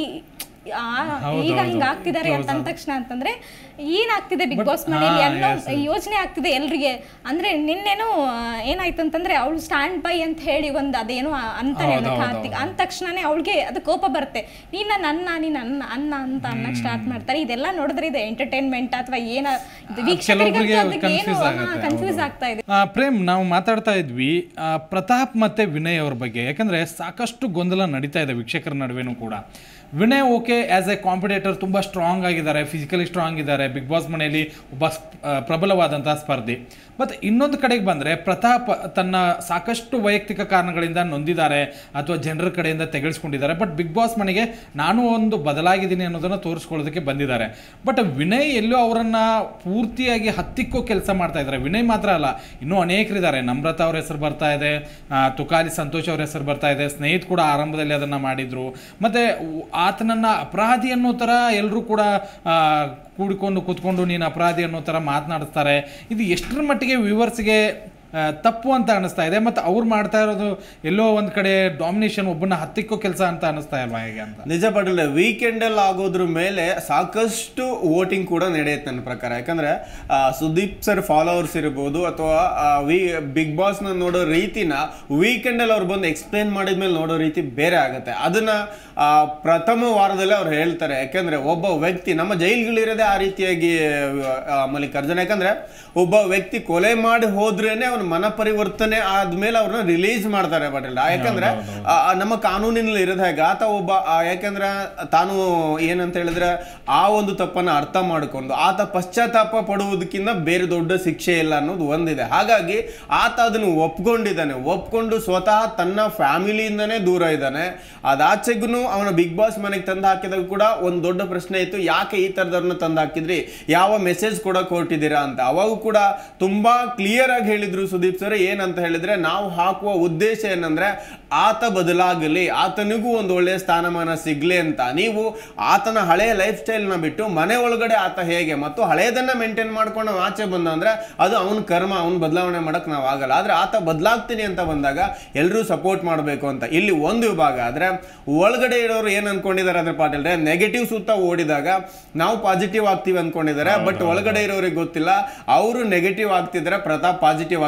ಆ- ಹೌದು, ಈಗ ಹೌದು. ಹಿಂಗ ಆಗ್ತಿದ್ದಾರೆ ಅಂತ ಅಂದ ತಕ್ಷಣ ಅಂತಂದ್ರೆ ಏನಾಗ್ತಿದೆ ಬಿಗ್ But- ಬಾಸ್ ಮನೆಯಲ್ಲಿ ಹಾ, ಅನ್ನೋ yes, yes. ಯೋಚನೆ ಆಗ್ತಿದೆ ಎಲ್ರಿಗೆ ಅಂದ್ರೆ ನಿನ್ನೆನೂ ಆ, ಏನಾಯ್ತು ಅಂತಂದ್ರೆ ಅವಳು ಸ್ಟ್ಯಾಂಡ್ ಬೈ ಅಂತ ಹೇಳಿ ಒಂದು ಅದೇನೋ ಅಂತಾನೆ ಹೌದು, ಹೌದು, ಕಾರ್ತಿಕ್ ಹೌದು. ಅಂದ ತಕ್ಷಣನೇ ಅವಳಿಗೆ ಅದು ಕೋಪ ಬರುತ್ತೆ ನೀನ್ ನನ್ನ ಅನ್ನ ನೀನ್ ಅನ್ನ ಅನ್ನ ಅಂತ ಅನ್ನಕ್ ಸ್ಟಾರ್ಟ್ ಮಾಡ್ತಾರೆ ಇದೆಲ್ಲ ನೋಡಿದ್ರೆ ಇದು ಎಂಟರ್ಟೈನ್ಮೆಂಟ್ ಅಥವಾ ಏನ ಇದು ಕೆಲವೊಬ್ರಿಗೆ ವೀಕ್ಷಕರಿಗಂತೂ ಅದಕ್ಕೆ ಏನು confuse ಆಗುತ್ತೆ, ಕನ್ಫ್ಯೂಸ್ ಹೌದು. ಆಗ್ತಾ ಇದೆ ಆ, ಪ್ರೇಮ್ ನಾವು ಮಾತಾಡ್ತಾ ಇದ್ವಿ ಆ, ಪ್ರತಾಪ್ ಮತ್ತೆ ವಿನಯ್ ಅವ್ರ ಬಗ್ಗೆ ಯಾಕಂದ್ರೆ ಸಾಕಷ್ಟು ಗೊಂದಲ ನಡೀತಾ ಇದೆ ವೀಕ್ಷಕರ ನಡುವೆನೂ ಕೂಡ Vinay okay as a competitor ತುಂಬ ಸ್ಟ್ರಾಂಗ್ ಆಗಿದ್ದಾರೆ ಫಿಸಿಕಲಿ ಸ್ಟ್ರಾಂಗ್ ಇದ್ದಾರೆ ಬಿಗ್ ಬಾಸ್ ಮನೆಯಲ್ಲಿ ಒಬ್ಬ ಸ್ಪ್- ಆ, ಪ್ರಬಲವಾದಂತಹ ಸ್ಪರ್ಧಿ ಮತ್ತು ಇನ್ನೊಂದು ಕಡೆಗೆ ಬಂದರೆ ಪ್ರತಾಪ್ ತನ್ನ ಸಾಕಷ್ಟು ವೈಯಕ್ತಿಕ ಕಾರಣಗಳಿಂದ ನೊಂದಿದ್ದಾರೆ ಅಥವಾ ಜನರ ಕಡೆಯಿಂದ ತೆಗೆಳಿಸ್ಕೊಂಡಿದ್ದಾರೆ ಬಟ್ ಬಿಗ್ ಬಾಸ್ ಮನೆಗೆ ನಾನು ಒಂದು ಬದಲಾಗಿದ್ದೀನಿ ಅನ್ನೋದನ್ನು ತೋರಿಸ್ಕೊಳ್ಳೋದಕ್ಕೆ ಬಂದಿದ್ದಾರೆ ಬಟ್ ವಿನಯ್ ಎಲ್ಲೋ ಅವರನ್ನ ಪೂರ್ತಿಯಾಗಿ ಹತ್ತಿಕ್ಕೋ ಕೆಲಸ ಮಾಡ್ತಾ ಇದ್ದಾರೆ ವಿನಯ್ ಮಾತ್ರ ಅಲ್ಲ ಇನ್ನೂ ಅನೇಕರಿದ್ದಾರೆ ನಮ್ರತಾ ಅವ್ರ ಹೆಸರು ಬರ್ತಾ ಇದೆ ಆ, ತುಕಾಲಿ ಸಂತೋಷ್ ಅವ್ರ ಹೆಸರು ಬರ್ತಾ ಇದೆ ಸ್ನೇಹಿತ್ ಕೂಡ ಆರಂಭದಲ್ಲಿ ಅದನ್ನ ಮಾಡಿದ್ರು ಮತ್ತೆ ಉ- ಆತನನ್ನ ಅಪರಾಧಿ ಅನ್ನೋ ಥರ ಎಲ್ಲರೂ ಕೂಡ ಆ, ಕೂಡಿಕೊಂಡು ಕೂತ್ಕೊಂಡು ನೀನು ಅಪರಾಧಿ ಅನ್ನೋ ಥರ ಮಾತನಾಡಿಸ್ತಾರೆ ಇದು ಎಷ್ಟರ ಮಟ್ಟಿಗೆ ವ್ಯೂವರ್ಸ್ಗೆ ತಪ್ಪು ಅಂತ ಅನಿಸ್ತಾ ಇದೆ ಮತ್ತು ಅವ್ರು ಮಾಡ್ತಾ ಇರೋದು ಎಲ್ಲೋ ಒಂದು ಕಡೆ ಡಾಮಿನೇಷನ್ ಒಬ್ಬನ ಹತ್ತಿಕ್ಕೋ ಕೆಲಸ ಅಂತ ಅನಿಸ್ತಾ ಇಲ್ವಾ ಹೇಗೆ ಅಂತ ನಿಜ ಪಾಟೀಲ್ ವೀಕೆಂಡ್ ಅಲ್ಲಿ ಆಗೋದ್ರ ಮೇಲೆ ಸಾಕಷ್ಟು ವೋಟಿಂಗ್ ಕೂಡ ನಡೆಯುತ್ತೆ ನನ್ನ ಪ್ರಕಾರ ಯಾಕಂದ್ರೆ ಆ, ಸುದೀಪ್ ಸರ್ ಫಾಲೋವರ್ಸ್ ಇರ್ಬೋದು ಅಥವಾ ವಿ ಬಿಗ್ ಬಾಸ್ ನ ನೋಡೋ ರೀತಿನ ವೀಕೆಂಡ್ ಅಲ್ಲಿ ಅವ್ರು ಬಂದು ಎಕ್ಸ್ಪ್ಲೇನ್ ಮಾಡಿದ್ಮೇಲೆ ನೋಡೋ ರೀತಿ ಬೇರೆ ಆಗುತ್ತೆ ಅದನ್ನ ಆ, ಪ್ರಥಮ ವಾರದಲ್ಲೇ ಅವ್ರು ಹೇಳ್ತಾರೆ ಯಾಕಂದ್ರೆ ಒಬ್ಬ ವ್ಯಕ್ತಿ ನಮ್ಮ ಜೈಲ್ಗಳಿರೋದೇ ಆ ರೀತಿಯಾಗಿ ಆ, ಮಲ್ಲಿಕಾರ್ಜುನ್ ಯಾಕಂದ್ರೆ ಒಬ್ಬ ವ್ಯಕ್ತಿ ಕೊಲೆ ಮಾಡಿ ಹೋದ್ರೇನೆ ಅವನ ಮನ ಪರಿವರ್ತನೆ ಆದ್ಮೇಲೆ ಅವ್ರನ್ನ ರಿಲೀಸ್ ಮಾಡ್ತಾರೆ ಪಾಟೀಲ್ ಯಾಕಂದ್ರೆ ಆ, ಆ, ನಮ್ಮ ಕಾನೂನಿನಲ್ಲಿ ಇರೋದು ಹೇಗೆ ಆತ ಒಬ್ಬ ಆ, ಯಾಕಂದ್ರೆ ತಾನು ಏನಂತ ಹೇಳಿದ್ರೆ ಆ ಒಂದು ತಪ್ಪನ್ನ ಅರ್ಥ ಮಾಡ್ಕೊಂಡು ಆತ ಪಶ್ಚಾತ್ತಾಪ ಪಡುವುದಕ್ಕಿಂತ ಬೇರೆ ದೊಡ್ಡ ಶಿಕ್ಷೆ ಇಲ್ಲ ಅನ್ನೋದು ಒಂದಿದೆ ಹಾಗಾಗಿ ಆತ ಅದನ್ನು ಒಪ್ಕೊಂಡಿದ್ದಾನೆ ಒಪ್ಕೊಂಡು ಸ್ವತಃ ತನ್ನ ಫ್ಯಾಮಿಲಿಯಿಂದನೇ ದೂರ ಇದ್ದಾನೆ ಅದಾಚೆಗೂ ಅವನ ಬಿಗ್ ಬಾಸ್ ಮನೆಗೆ ತಂದು ಹಾಕಿದಾಗ ಕೂಡ ಒಂದು ದೊಡ್ಡ ಪ್ರಶ್ನೆ ಇತ್ತು ಯಾಕೆ ಈ ಥರದವ್ರನ್ನ ತಂದು ಹಾಕಿದ್ರಿ ಯಾವ ಮೆಸೇಜ್ ಕೊಡಕ್ ಹೊರಟಿದ್ದೀರಾ ಅಂತ ಅವಾಗ ಕೂಡ ತುಂಬಾ ಕ್ಲಿಯರ್ ಆಗಿ ಹೇಳಿದ್ರು ಸುದೀಪ್ ಸರ್ ಏನಂತ ಹೇಳಿದ್ರೆ ನಾವು ಹಾಕುವ ಉದ್ದೇಶ ಏನಂದ್ರೆ ಆತ ಬದಲಾಗಲಿ ಆತನಿಗೂ ಒಂದು ಒಳ್ಳೆಯ ಸ್ಥಾನಮಾನ ಸಿಗ್ಲಿ ಅಂತ ನೀವು ಆತನ ಹಳೆಯ ಲೈಫ್ ಸ್ಟೈಲ್ನ ಬಿಟ್ಟು ಮನೆ ಒಳಗಡೆ ಆತ ಹೇಗೆ ಮತ್ತು ಹಳೆಯದನ್ನ ಮೇಂಟೈನ್ ಮಾಡ್ಕೊಂಡು ನಾವು ಆಚೆ ಬಂದ ಅಂದ್ರೆ ಅದು ಅವನ ಕರ್ಮ ಅವನ ಬದಲಾವಣೆ ಮಾಡಕ್ ನಾವು ಆಗಲ್ಲ ಆದ್ರೆ ಆತ ಬದಲಾಗ್ತೀನಿ ಅಂತ ಬಂದಾಗ ಎಲ್ಲರೂ ಸಪೋರ್ಟ್ ಮಾಡಬೇಕು ಅಂತ ಇಲ್ಲಿ ಒಂದು ವಿಭಾಗ ಆದ್ರೆ ಒಳಗಡೆ ಇರೋರು ಏನ್ ಅನ್ಕೊಂಡಿದ್ದಾರೆ ಅದ್ರ ಪಾಟೀಲ್ ನೆಗೆಟಿವ್ ಸುತ್ತ ಓಡಿದಾಗ ನಾವು ಪಾಸಿಟಿವ್ ಆಗ್ತೀವಿ ಅನ್ಕೊಂಡಿದ್ದಾರೆ ಬಟ್ ಒಳಗಡೆ ಇರೋರಿಗೆ ಗೊತ್ತಿಲ್ಲ ಅವರು ನೆಗೆಟಿವ್ ಆಗ್ತಿದ್ದಾರೆ ಪ್ರತಾಪ್ ಪಾಸಿಟಿವ್ ಆಗಿ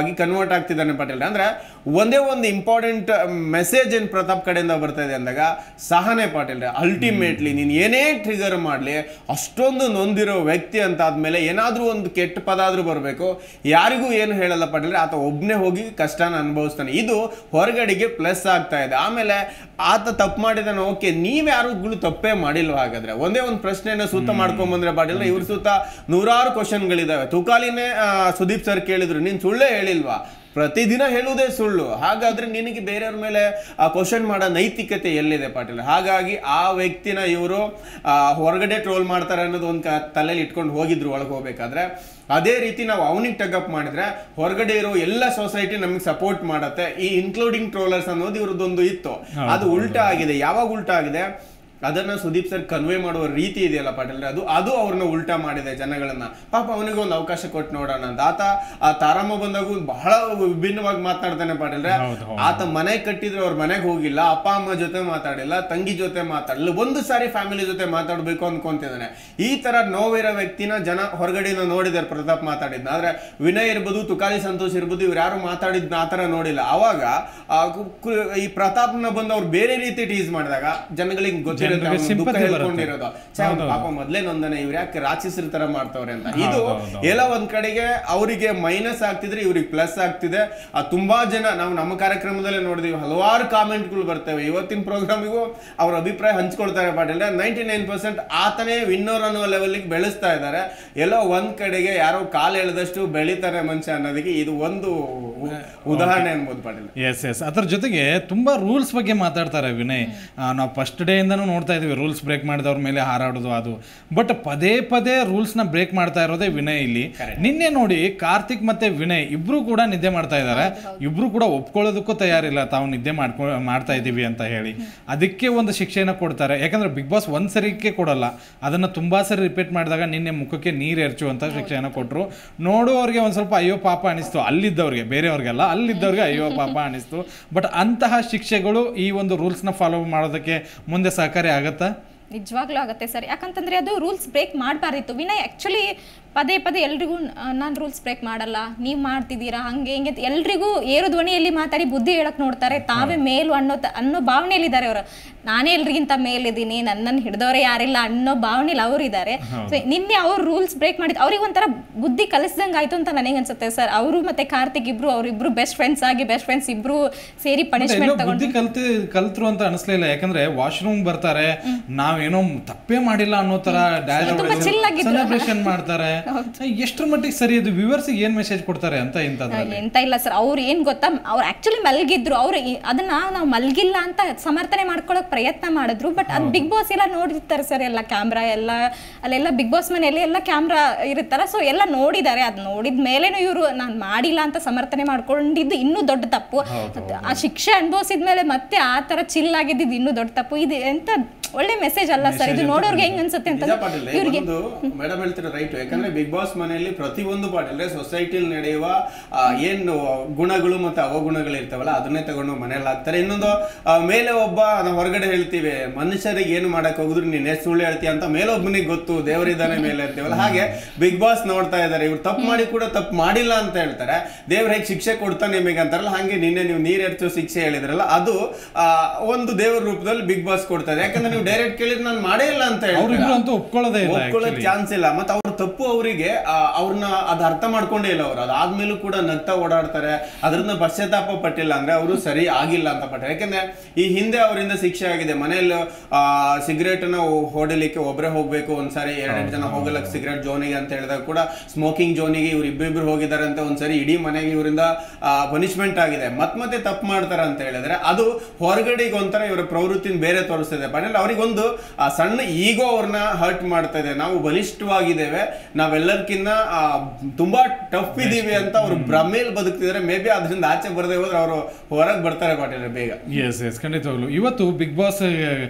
ಆಗಿ ಕನ್ವರ್ಟ್ ಆಗ್ತಿದ್ದಾನೆ ಪಾಟೀಲ್ ಅಂದ್ರೆ ಒಂದೇ ಒಂದು ಇಂಪಾರ್ಟೆಂಟ್ ಮೆಸೇಜ್ ಏನ್ ಪ್ರತಾಪ್ ಕಡೆಯಿಂದ ಬರ್ತಾ ಇದೆ ಅಂದಾಗ ಸಹನೆ ಪಾಟೀಲ್ ಅಲ್ಟಿಮೇಟ್ಲಿ ನೀನ್ ಏನೇ ಟ್ರಿಗರ್ ಮಾಡ್ಲಿ ಅಷ್ಟೊಂದು ನೊಂದಿರೋ ವ್ಯಕ್ತಿ ಅಂತ ಆದ್ಮೇಲೆ ಏನಾದ್ರೂ ಒಂದು ಕೆಟ್ಟ ಪದ ಆದ್ರೂ ಬರಬೇಕು ಯಾರಿಗೂ ಏನು ಹೇಳಲ್ಲ ಪಾಟೀಲ್ ಆತ ಒಬ್ನೇ ಹೋಗಿ ಕಷ್ಟನ ಅನುಭವಿಸ್ತಾನೆ ಇದು ಹೊರಗಡೆಗೆ ಪ್ಲಸ್ ಆಗ್ತಾ ಇದೆ ಆಮೇಲೆ ಆತ ತಪ್ಪು ಮಾಡಿದಾನೆ ಓಕೆ ನೀವ್ ಯಾರುಗಳು ತಪ್ಪೇ ಮಾಡಿಲ್ವ ಹಾಗಾದ್ರೆ ಒಂದೇ ಒಂದು ಪ್ರಶ್ನೆನ ಸುತ್ತ ಮಾಡ್ಕೊಂಡ್ ಬಂದ್ರೆ ಪಾಟೀಲ್ ಇವ್ರ ಸುತ್ತ ನೂರಾರು ಕ್ವಶನ್ಗಳಿದಾವೆ ತುಕಾಲಿನೇ ಆ, ಸುದೀಪ್ ಸರ್ ಕೇಳಿದ್ರು ನೀನ್ ಸುಳ್ಳೇ ಹೇಳಿಲ್ವಾ ಪ್ರತಿದಿನ ಹೇಳುವುದೇ ಸುಳ್ಳು ಹಾಗಾದ್ರೆ ನಿನಗೆ ಬೇರೆಯವ್ರ ಮೇಲೆ ಆ ಕ್ವಶನ್ ಮಾಡೋ ನೈತಿಕತೆ ಎಲ್ಲಿದೆ ಪಾಟೀಲ್ ಹಾಗಾಗಿ ಆ ವ್ಯಕ್ತಿನ ಇವರು ಹೊರಗಡೆ ಟ್ರೋಲ್ ಮಾಡ್ತಾರೆ ಅನ್ನೋದು ಒಂದು ತಲೆಯಲ್ಲಿ ಇಟ್ಕೊಂಡು ಹೋಗಿದ್ರು ಒಳಗೆ ಹೋಗ್ಬೇಕಾದ್ರೆ ಅದೇ ರೀತಿ ನಾವು ಅವನಿಗೆ ಟಗಪ್ ಮಾಡಿದ್ರೆ ಹೊರಗಡೆ ಇರೋ ಎಲ್ಲ ಸೊಸೈಟಿ ನಮಗೆ ಸಪೋರ್ಟ್ ಮಾಡತ್ತೆ ಈ ಇನ್ಕ್ಲೂಡಿಂಗ್ ಟ್ರೋಲರ್ಸ್ ಅನ್ನೋದು ಇವ್ರದ್ದೊಂದು ಇತ್ತು ಅದು ಉಲ್ಟಾ ಆಗಿದೆ ಯಾವಾಗ ಉಲ್ಟಾ ಆಗಿದೆ ಅದನ್ನ ಸುದೀಪ್ ಸರ್ ಕನ್ವೆ ಮಾಡುವ ರೀತಿ ಇದೆಯಲ್ಲ ಪಾಟೀಲ್ ಅದು ಅದು ಅವ್ರನ್ನ ಉಲ್ಟಾ ಮಾಡಿದೆ ಜನಗಳನ್ನ ಪಾಪ ಅವನಿಗೆ ಒಂದು ಅವಕಾಶ ಕೊಟ್ಟು ನೋಡೋಣ ಅಂತ ಆತ ಆ ತಾರಮ್ಮ ಬಂದಾಗೂ ಬಹಳ ವಿಭಿನ್ನವಾಗಿ ಮಾತನಾಡ್ತಾನೆ ಪಾಟೀಲ್ ಹೌದು, ಹೌದು. ಆತ ಮನೆ ಕಟ್ಟಿದ್ರೆ ಅವ್ರ ಮನೆಗೆ ಹೋಗಿಲ್ಲ ಅಪ್ಪ ಅಮ್ಮ ಜೊತೆ ಮಾತಾಡಿಲ್ಲ ತಂಗಿ ಜೊತೆ ಮಾತಾಡಲಿಲ್ಲ ಒಂದು ಸಾರಿ ಫ್ಯಾಮಿಲಿ ಜೊತೆ ಮಾತಾಡ್ಬೇಕು ಅನ್ಕೊಂತಿದ್ದಾನೆ ಈ ತರ ನೋವಿರೋ ವ್ಯಕ್ತಿನ ಜನ ಹೊರಗಡೆಯಿಂದ ನೋಡಿದಾರೆ ಪ್ರತಾಪ್ ಮಾತಾಡಿದ್ನ ಆದ್ರೆ ವಿನಯ್ ಇರ್ಬೋದು ತುಕಾಲಿ ಸಂತೋಷ್ ಇರ್ಬೋದು ಇವ್ರು ಯಾರು ಮಾತಾಡಿದ್ನ ಆ ತರ ನೋಡಿಲ್ಲ ಅವಾಗ ಆ ಕು- ಕು- ಈ ಪ್ರತಾಪ್ನ ಬಂದು ಅವ್ರು ಬೇರೆ ರೀತಿ ಟೀಸ್ ಮಾಡಿದಾಗ ಜನಗಳಿಗೆ ಗೊತ್ತಿರುತ್ತೆ ಜನರಿಗೆ ಅವ್ನು ದುಃಖ sympathy ಬರುತ್ತೆ. ಹೇಳ್ಕೊಂಡಿರೋದು ಛೆ, ಅವ್ನು ಪಾಪ ಮೊದ್ಲೇ ನೊಂದನೆ ಇವ್ರು ಯಾಕೆ ರಾಕ್ಷಸರ ತರ ಮಾಡ್ತವ್ರೆ ಅಂತ ಇದು ಹೌದು, ಹೌದು. ಎಲ್ಲ ಒಂದ್ ಕಡೆಗೆ ಅವರಿಗೆ ಮೈನಸ್ ಆಗ್ತಿದ್ರೆ ಇವ್ರಿಗೆ ಪ್ಲಸ್ ಆಗ್ತಿದೆ ಆ ತುಂಬಾ ಜನ ನಾವು ನಮ್ಮ ಕಾರ್ಯಕ್ರಮದಲ್ಲೇ ನೋಡಿದೀವಿ ಹಲವಾರು ಕಾಮೆಂಟ್ಗಳು ಬರ್ತವೆ ಇವತ್ತಿನ ಪ್ರೋಗ್ರಾಮಿಗೂ ಅವ್ರ ಅಭಿಪ್ರಾಯ ಹಂಚ್ಕೊಳ್ತಾರೆ ಪಾಟೀಲ್ ನೈಂಟಿ ನೈನ್ ಪರ್ಸೆಂಟ್ ಆತನೇ ವಿನ್ನರ್ ಅನ್ನೋ ಲೆವೆಲ್ಗೆ ಬೆಳೆಸ್ತಾ ಇದ್ದಾರೆ ಎಲ್ಲೋ ಒಂದ್ ಕಡೆಗೆ ಯಾರೋ ಕಾಲ್ ಎಳೆದಷ್ಟು ಬೆಳಿತಾರೆ ಮನುಷ್ಯ ಅನ್ನೋದಕ್ಕೆ ಇದು ಒಂದು ಉ- ಉದಾಹರಣೆ ಅನ್ಬೋದು ಪಾಟೀಲ್ ಎಸ್ ಎಸ್ ಅದ್ರ ಜೊತೆಗೆ ತುಂಬಾ ರೂಲ್ಸ್ ಬಗ್ಗೆ ಮಾತಾಡ್ತಾರೆ ವಿನಯ್ ಆ, ನಾವು ಫಸ್ಟ್ ಡೇ ಇಂದನೂ ನೋಡ್ತಾ ಇದೀವಿ ರೂಲ್ಸ್ ಬ್ರೇಕ್ ಮಾಡಿದವ್ರ ಮೇಲೆ ಹಾರಾಡೋದು ಅದು ಬಟ್ ಪದೇ ಪದೇ ರೂಲ್ಸ್ ನ ಬ್ರೇಕ್ ಮಾಡ್ತಾ ಇರೋದೇ ವಿನಯ್ ಇಲ್ಲಿ ನಿನ್ನೆ ನೋಡಿ ಕಾರ್ತಿಕ್ ಮತ್ತೆ ವಿನಯ್ ಇಬ್ರು ಕೂಡ ನಿದ್ದೆ ಮಾಡ್ತಾ ಇದ್ದಾರೆ ಇಬ್ರು ಕೂಡ ಒಪ್ಕೊಳ್ಳೋದಕ್ಕೂ ತಯಾರಿಲ್ಲ ತಾವು ನಿದ್ದೆ ಮಾಡ್ಕೊ ಮಾಡ್ತಾ ಇದೀವಿ ಅಂತ ಹೇಳಿ ಅದಕ್ಕೆ ಒಂದು ಶಿಕ್ಷೆನ ಕೊಡ್ತಾರೆ ಯಾಕಂದ್ರೆ ಬಿಗ್ ಬಾಸ್ ಒಂದ್ ಸರಿಕೆ ಕೊಡಲ್ಲ ಅದನ್ನ ತುಂಬಾ ಸರಿ ರಿಪೀಟ್ ಮಾಡಿದಾಗ ನಿನ್ನೆ ಮುಖಕ್ಕೆ ನೀರು ಎರಚುವಂತ ಶಿಕ್ಷೆನ ಕೊಟ್ರು ನೋಡುವವ್ರಿಗೆ ಒಂದ್ ಸ್ವಲ್ಪ ಅಯ್ಯೋ ಪಾಪ ಅನಿಸ್ತು ಅಲ್ಲಿದ್ದವ್ರಿಗೆ ಬೇರೆಯವ್ರಿಗೆಲ್ಲ ಅಲ್ಲಿದ್ದವ್ರಿಗೆ ಅಯ್ಯೋ ಪಾಪ ಅನಿಸ್ತು ಬಟ್ ಅಂತಹ ಶಿಕ್ಷೆಗಳು ಈ ಒಂದು ರೂಲ್ಸ್ನ ಫಾಲೋ ಮಾಡೋದಕ್ಕೆ ಮುಂದೆ ಸಹಕಾರಿ ಆಗತ್ತಾ ನಿಜವಾಗ್ಲೂ ಆಗುತ್ತೆ ಸರ್ ಯಾಕಂತಂದ್ರೆ ಅದು ರೂಲ್ಸ್ ಬ್ರೇಕ್ ಮಾಡಬಾರ್ದಿತ್ತು ವಿನಯ್ ಆ್ಯಕ್ಚುಲಿ ಪದೇ ಪದೇ ಎಲ್ರಿಗೂ ನಾನು ರೂಲ್ಸ್ ಬ್ರೇಕ್ ಮಾಡಲ್ಲ ನೀವು ಮಾಡ್ತಿದ್ದೀರಾ ಹಂಗೆ ಹಿಂಗೆ ಅಂತ ಎಲ್ರಿಗೂ ಏರು ಧ್ವನಿಯಲ್ಲಿ ಮಾತಾಡಿ ಬುದ್ಧಿ ಹೇಳಕ್ ನೋಡ್ತಾರೆ ತಾವೇ ಮೇಲು ಅನ್ನೋ ತ- ಅನ್ನೋ ಭಾವನೆಯಲ್ಲಿದ್ದಾರೆ ಅವರು ನಾನೇ ಎಲ್ರಿಗಿಂತ ಮೇಲಿದ್ದೀನಿ ನನ್ನನ್ನು ಹಿಡಿದವರೇ ಯಾರಿಲ್ಲ ಅನ್ನೋ ಭಾವನೆಯಲ್ಲಿ ಅವರಿದ್ದಾರೆ ಸೊ ನಿನ್ನೆ ಅವ್ರು ರೂಲ್ಸ್ ಬ್ರೇಕ್ ಮಾಡಿದ್ ಅವ್ರಿಗೆ ಒಂಥರ ಬುದ್ಧಿ ಕಲಿಸ್ದಂಗೆ ಆಯ್ತು ಅಂತ ನನಗೆ ಅನ್ಸುತ್ತೆ ಸರ್ ಅವರು ಮತ್ತೆ ಕಾರ್ತಿಕ್ ಇಬ್ರು ಅವರಿಬ್ರು ಬೆಸ್ಟ್ ಫ್ರೆಂಡ್ಸ್ ಆಗಿ ಬೆಸ್ಟ್ ಫ್ರೆಂಡ್ಸ್ ಇಬ್ರು ಸೇರಿ ಮತ್ತೆ ಎಲ್ಲೋ ಪನಿಷ್ಮೆಂಟ್ ತಗೊಂಡು ಬುದ್ಧಿ ಕಲ್ತಿ ಕಲ್ತ್ರು ಅಂತ ಅನಿಸ್ಲಿಲ್ಲ ಯಾಕಂದ್ರೆ ವಾಶ್ರೂಮ್ ಬರ್ತಾರೆ ನಾವೇನೋ ತಪ್ಪೇ ಮಾಡಿಲ್ಲ ಅನ್ನೋ ತರ ತುಂಬಾ chill ಆಗಿದ್ರು. ಸೆಲೆಬ್ರೇಷನ್ ಮಾಡ್ತಾರೆ ಎಷ್ಟ್ರ ಮಟ್ಟಿಗೆ ಸರಿ ಅದು ವ್ಯೂವರ್ಸ್ ಏನ್ ಮೆಸೇಜ್ ಕೊಡ್ತಾರೆ ಅಂತ ಇಂಥದ್ರಲ್ಲಿ ಎಂತ ಇಲ್ಲ ಸರ್ ಅವ್ರು ಏನ್ ಗೊತ್ತಾ ಅವ್ರು ಆಕ್ಚುಲಿ ಮಲ್ಗಿದ್ರು ಅವ್ರು ಈ- ಅದನ್ನ ನಾವು ಮಲ್ಗಿಲ್ಲ ಅಂತ ಸಮರ್ಥನೆ ಮಾಡ್ಕೊಳಕ್ ಪ್ರಯತ್ನ ಮಾಡಿದ್ರು ಬಟ್ ಅದು ಬಿಗ್ ಬಾಸ್ ಎಲ್ಲ ನೋಡಿರ್ತಾರೆ ಸರ್ ಎಲ್ಲ ಕ್ಯಾಮ್ರಾ ಎಲ್ಲ ಅಲ್ಲೆಲ್ಲ ಬಿಗ್ ಬಾಸ್ ಮನೆಯಲ್ಲಿ ಎಲ್ಲ ಕ್ಯಾಮ್ರಾ ಇರುತ್ತಲ್ಲ ಸೊ ಎಲ್ಲ ನೋಡಿದ್ದಾರೆ ಅದ್ ನೋಡಿದ ಮೇಲೇನು ಇವರು ನಾನು ಮಾಡಿಲ್ಲ ಅಂತ ಸಮರ್ಥನೆ ಮಾಡ್ಕೊಂಡಿದ್ದು ಇನ್ನೂ ದೊಡ್ಡ ತಪ್ಪು ಆ ಶಿಕ್ಷೆ ಅನುಭವಿಸಿದ ಮೇಲೆ ಮತ್ತೆ ಆ ತರ ಚಿಲ್ ಆಗಿದ್ದು ಇನ್ನೂ ದೊಡ್ಡ ತಪ್ಪು ಇದು ಎಂತ ಒಳ್ಳೆ ಮೆಸೇಜ್ ಅಲ್ಲ ಸರ್ ಇದು ನೋಡೋರ್ಗೆ ಹೆಂಗ್ ಅನ್ಸುತ್ತೆ ನಿಜ ಅಂತ ಪಾಟೀಲ್ ಇವ್ರಿಗೆ ಒಂದು ಮೇಡಮ್ ಹೇಳ್ತಿರೋ ರೈಟ್ ಯಾಕಂದ್ರೆ ಬಿಗ್ ಬಾಸ್ ಮನೆಯಲ್ಲಿ ಪ್ರತಿಯೊಂದು ಪಾಟೀಲ್ ಸೊಸೈಟಿಲಿ ನಡೆಯುವ ಆ, ಏನು ಗುಣಗಳು ಮತ್ತೆ ಅವಗುಣಗಳು ಇರ್ತಾವಲ್ಲ ಅದನ್ನೇ ತಗೊಂಡು ಮನೇಲಿ ಹಾಕ್ತಾರೆ ಇನ್ನೊಂದು ಆ, ಮೇಲೆ ಒಬ್ಬ ನಾವು ಹೊರಗಡೆ ಹೇಳ್ತೀವಿ ಮನುಷ್ಯರಿಗೆ ಏನು ಮಾಡಕ್ ಹೋಗಿದ್ರು ನೀನ್ ಎಷ್ಟು ಸುಳ್ಳು ಹೇಳ್ತೀಯ ಅಂತ ಮೇಲೊಬ್ಬನಿಗೆ ಗೊತ್ತು ದೇವರಿದ್ದಾನೆ ಮೇಲೆ ಇರ್ತೀವಲ್ಲ ಹಾಗೆ ಬಿಗ್ ಬಾಸ್ ನೋಡ್ತಾ ಇದಾರೆ ಇವ್ರು ತಪ್ಪು ಮಾಡಿ ಕೂಡ ತಪ್ಪು ಮಾಡಿಲ್ಲ ಅಂತ ಹೇಳ್ತಾರೆ ದೇವ್ರ ಹೇಗೆ ಶಿಕ್ಷೆ ಕೊಡ್ತಾನೆ ನಿಮಗೆ ಅಂತಾರಲ್ಲ ಹಾಗೆ ನಿನ್ನೆ ನೀವು ನೀರ್ ಎರ್ಚೋ ಶಿಕ್ಷೆ ಹೇಳಿದ್ರಲ್ಲ ಅದು ಆ, ಒಂದು ದೇವರ ರೂಪದಲ್ಲಿ ಬಿಗ್ ಬಾಸ್ ಕೊಡ್ತಾರೆ ಯಾಕಂದ್ರೆ ನೀವು ಡೈರೆಕ್ಟ್ ಕೇಳಿದ್ರೆ ನಾನು ಮಾಡೇ ಇಲ್ಲ ಅಂತ ಹೇಳ್ತಾರೆ ಅವ್ರಿಬ್ರು ಅಂತೂ ಒಪ್ಕೊಳ್ಳೋದೇ ಇಲ್ಲ ಒಪ್ಕೊಳ್ಳೋಕ್ actually. ಚಾನ್ಸ್ ಇಲ್ಲ ಮತ್ತೆ ಅವ್ರ ತಪ್ಪು ಅವರಿಗೆ ಅವ್ರನ್ನ ಅದ್ ಅರ್ಥ ಮಾಡ್ಕೊಂಡೇ ಇಲ್ಲ ಅವ್ರು ಅದಾದ್ಮೇಲೂ ಕೂಡ ನಗ್ತಾ ಓಡಾಡ್ತಾರೆ ಅದ್ರನ್ನ ಪಶ್ಚಾತ್ತಾಪ ಪಟ್ಟಿಲ್ಲ ಅಂದ್ರೆ ಅವರು ಸರಿ ಆಗಿಲ್ಲ ಅಂತ ಪಟ್ಟ ಯಾಕಂದ್ರೆ ಈ ಹಿಂದೆ ಅವರಿಂದ ಶಿಕ್ಷೆ ಆಗಿದೆ ಮನೆಯಲ್ಲಿ ಆ ಸಿಗರೇಟ್ ನ ಹೊಡಿಲಿಕ್ಕೆ ಒಬ್ರೇ ಹೋಗ್ಬೇಕು ಒಂದ್ಸಾರಿ ಎರಡೆರಡು ಜನ ಹೋಗಲಕ್ ಸಿಗರೇಟ್ ಜೋನಿಗೆ ಅಂತ ಹೇಳಿದಾಗ ಕೂಡ ಸ್ಮೋಕಿಂಗ್ ಜೋನಿಗೆ ಇವ್ರು ಇಬ್ಬಿಬ್ರು ಹೋಗಿದ್ದಾರೆ ಅಂತ ಒಂದ್ಸರಿ ಇಡೀ ಮನೆಗೆ ಇವರಿಂದ ಪನಿಷ್ಮೆಂಟ್ ಆಗಿದೆ ಮತ್ ಮತ್ತೆ ತಪ್ಪು ಮಾಡ್ತಾರೆ ಅಂತ ಹೇಳಿದ್ರೆ ಅದು ಹೊರಗಡೆಗೆ ಒಂಥರ ಇವರ ಪ್ರವೃತ್ತಿನ ಬೇರೆ ತೋರಿಸ್ತಿದೆ ಬಟ್ ಅವರಿಗೊಂದು ಆ ಸಣ್ಣ ಈಗೋ ಅವ್ರನ್ನ ಹರ್ಟ್ ಮಾಡ್ತಾ ಇದೆ ನಾವು ಬಲಿಷ್ಠವಾಗಿದ್ದೇವೆ ನಾವೆಲ್ಲರಿಗಿನ್ನ ಆ, ತುಂಬಾ ಟಫ್ ಇದೀವಿ ಅಂತ ಅವ್ರು ಭ್ರಮೇಲಿ ಬದುಕ್ತಿದ್ದಾರೆ ಮೇ ಬಿ ಅದರಿಂದ ಆಚೆ ಬರದೆ ಹೋದ್ರೆ ಅವರು ಹೊರಗೆ ಬರ್ತಾರೆ ಪಾಟೀಲ್ ಬೇಗ ಎಸ್ ಎಸ್ ಖಂಡಿತವಾಗ್ಲು ಇವತ್ತು ಬಿಗ್ ಬಾಸ್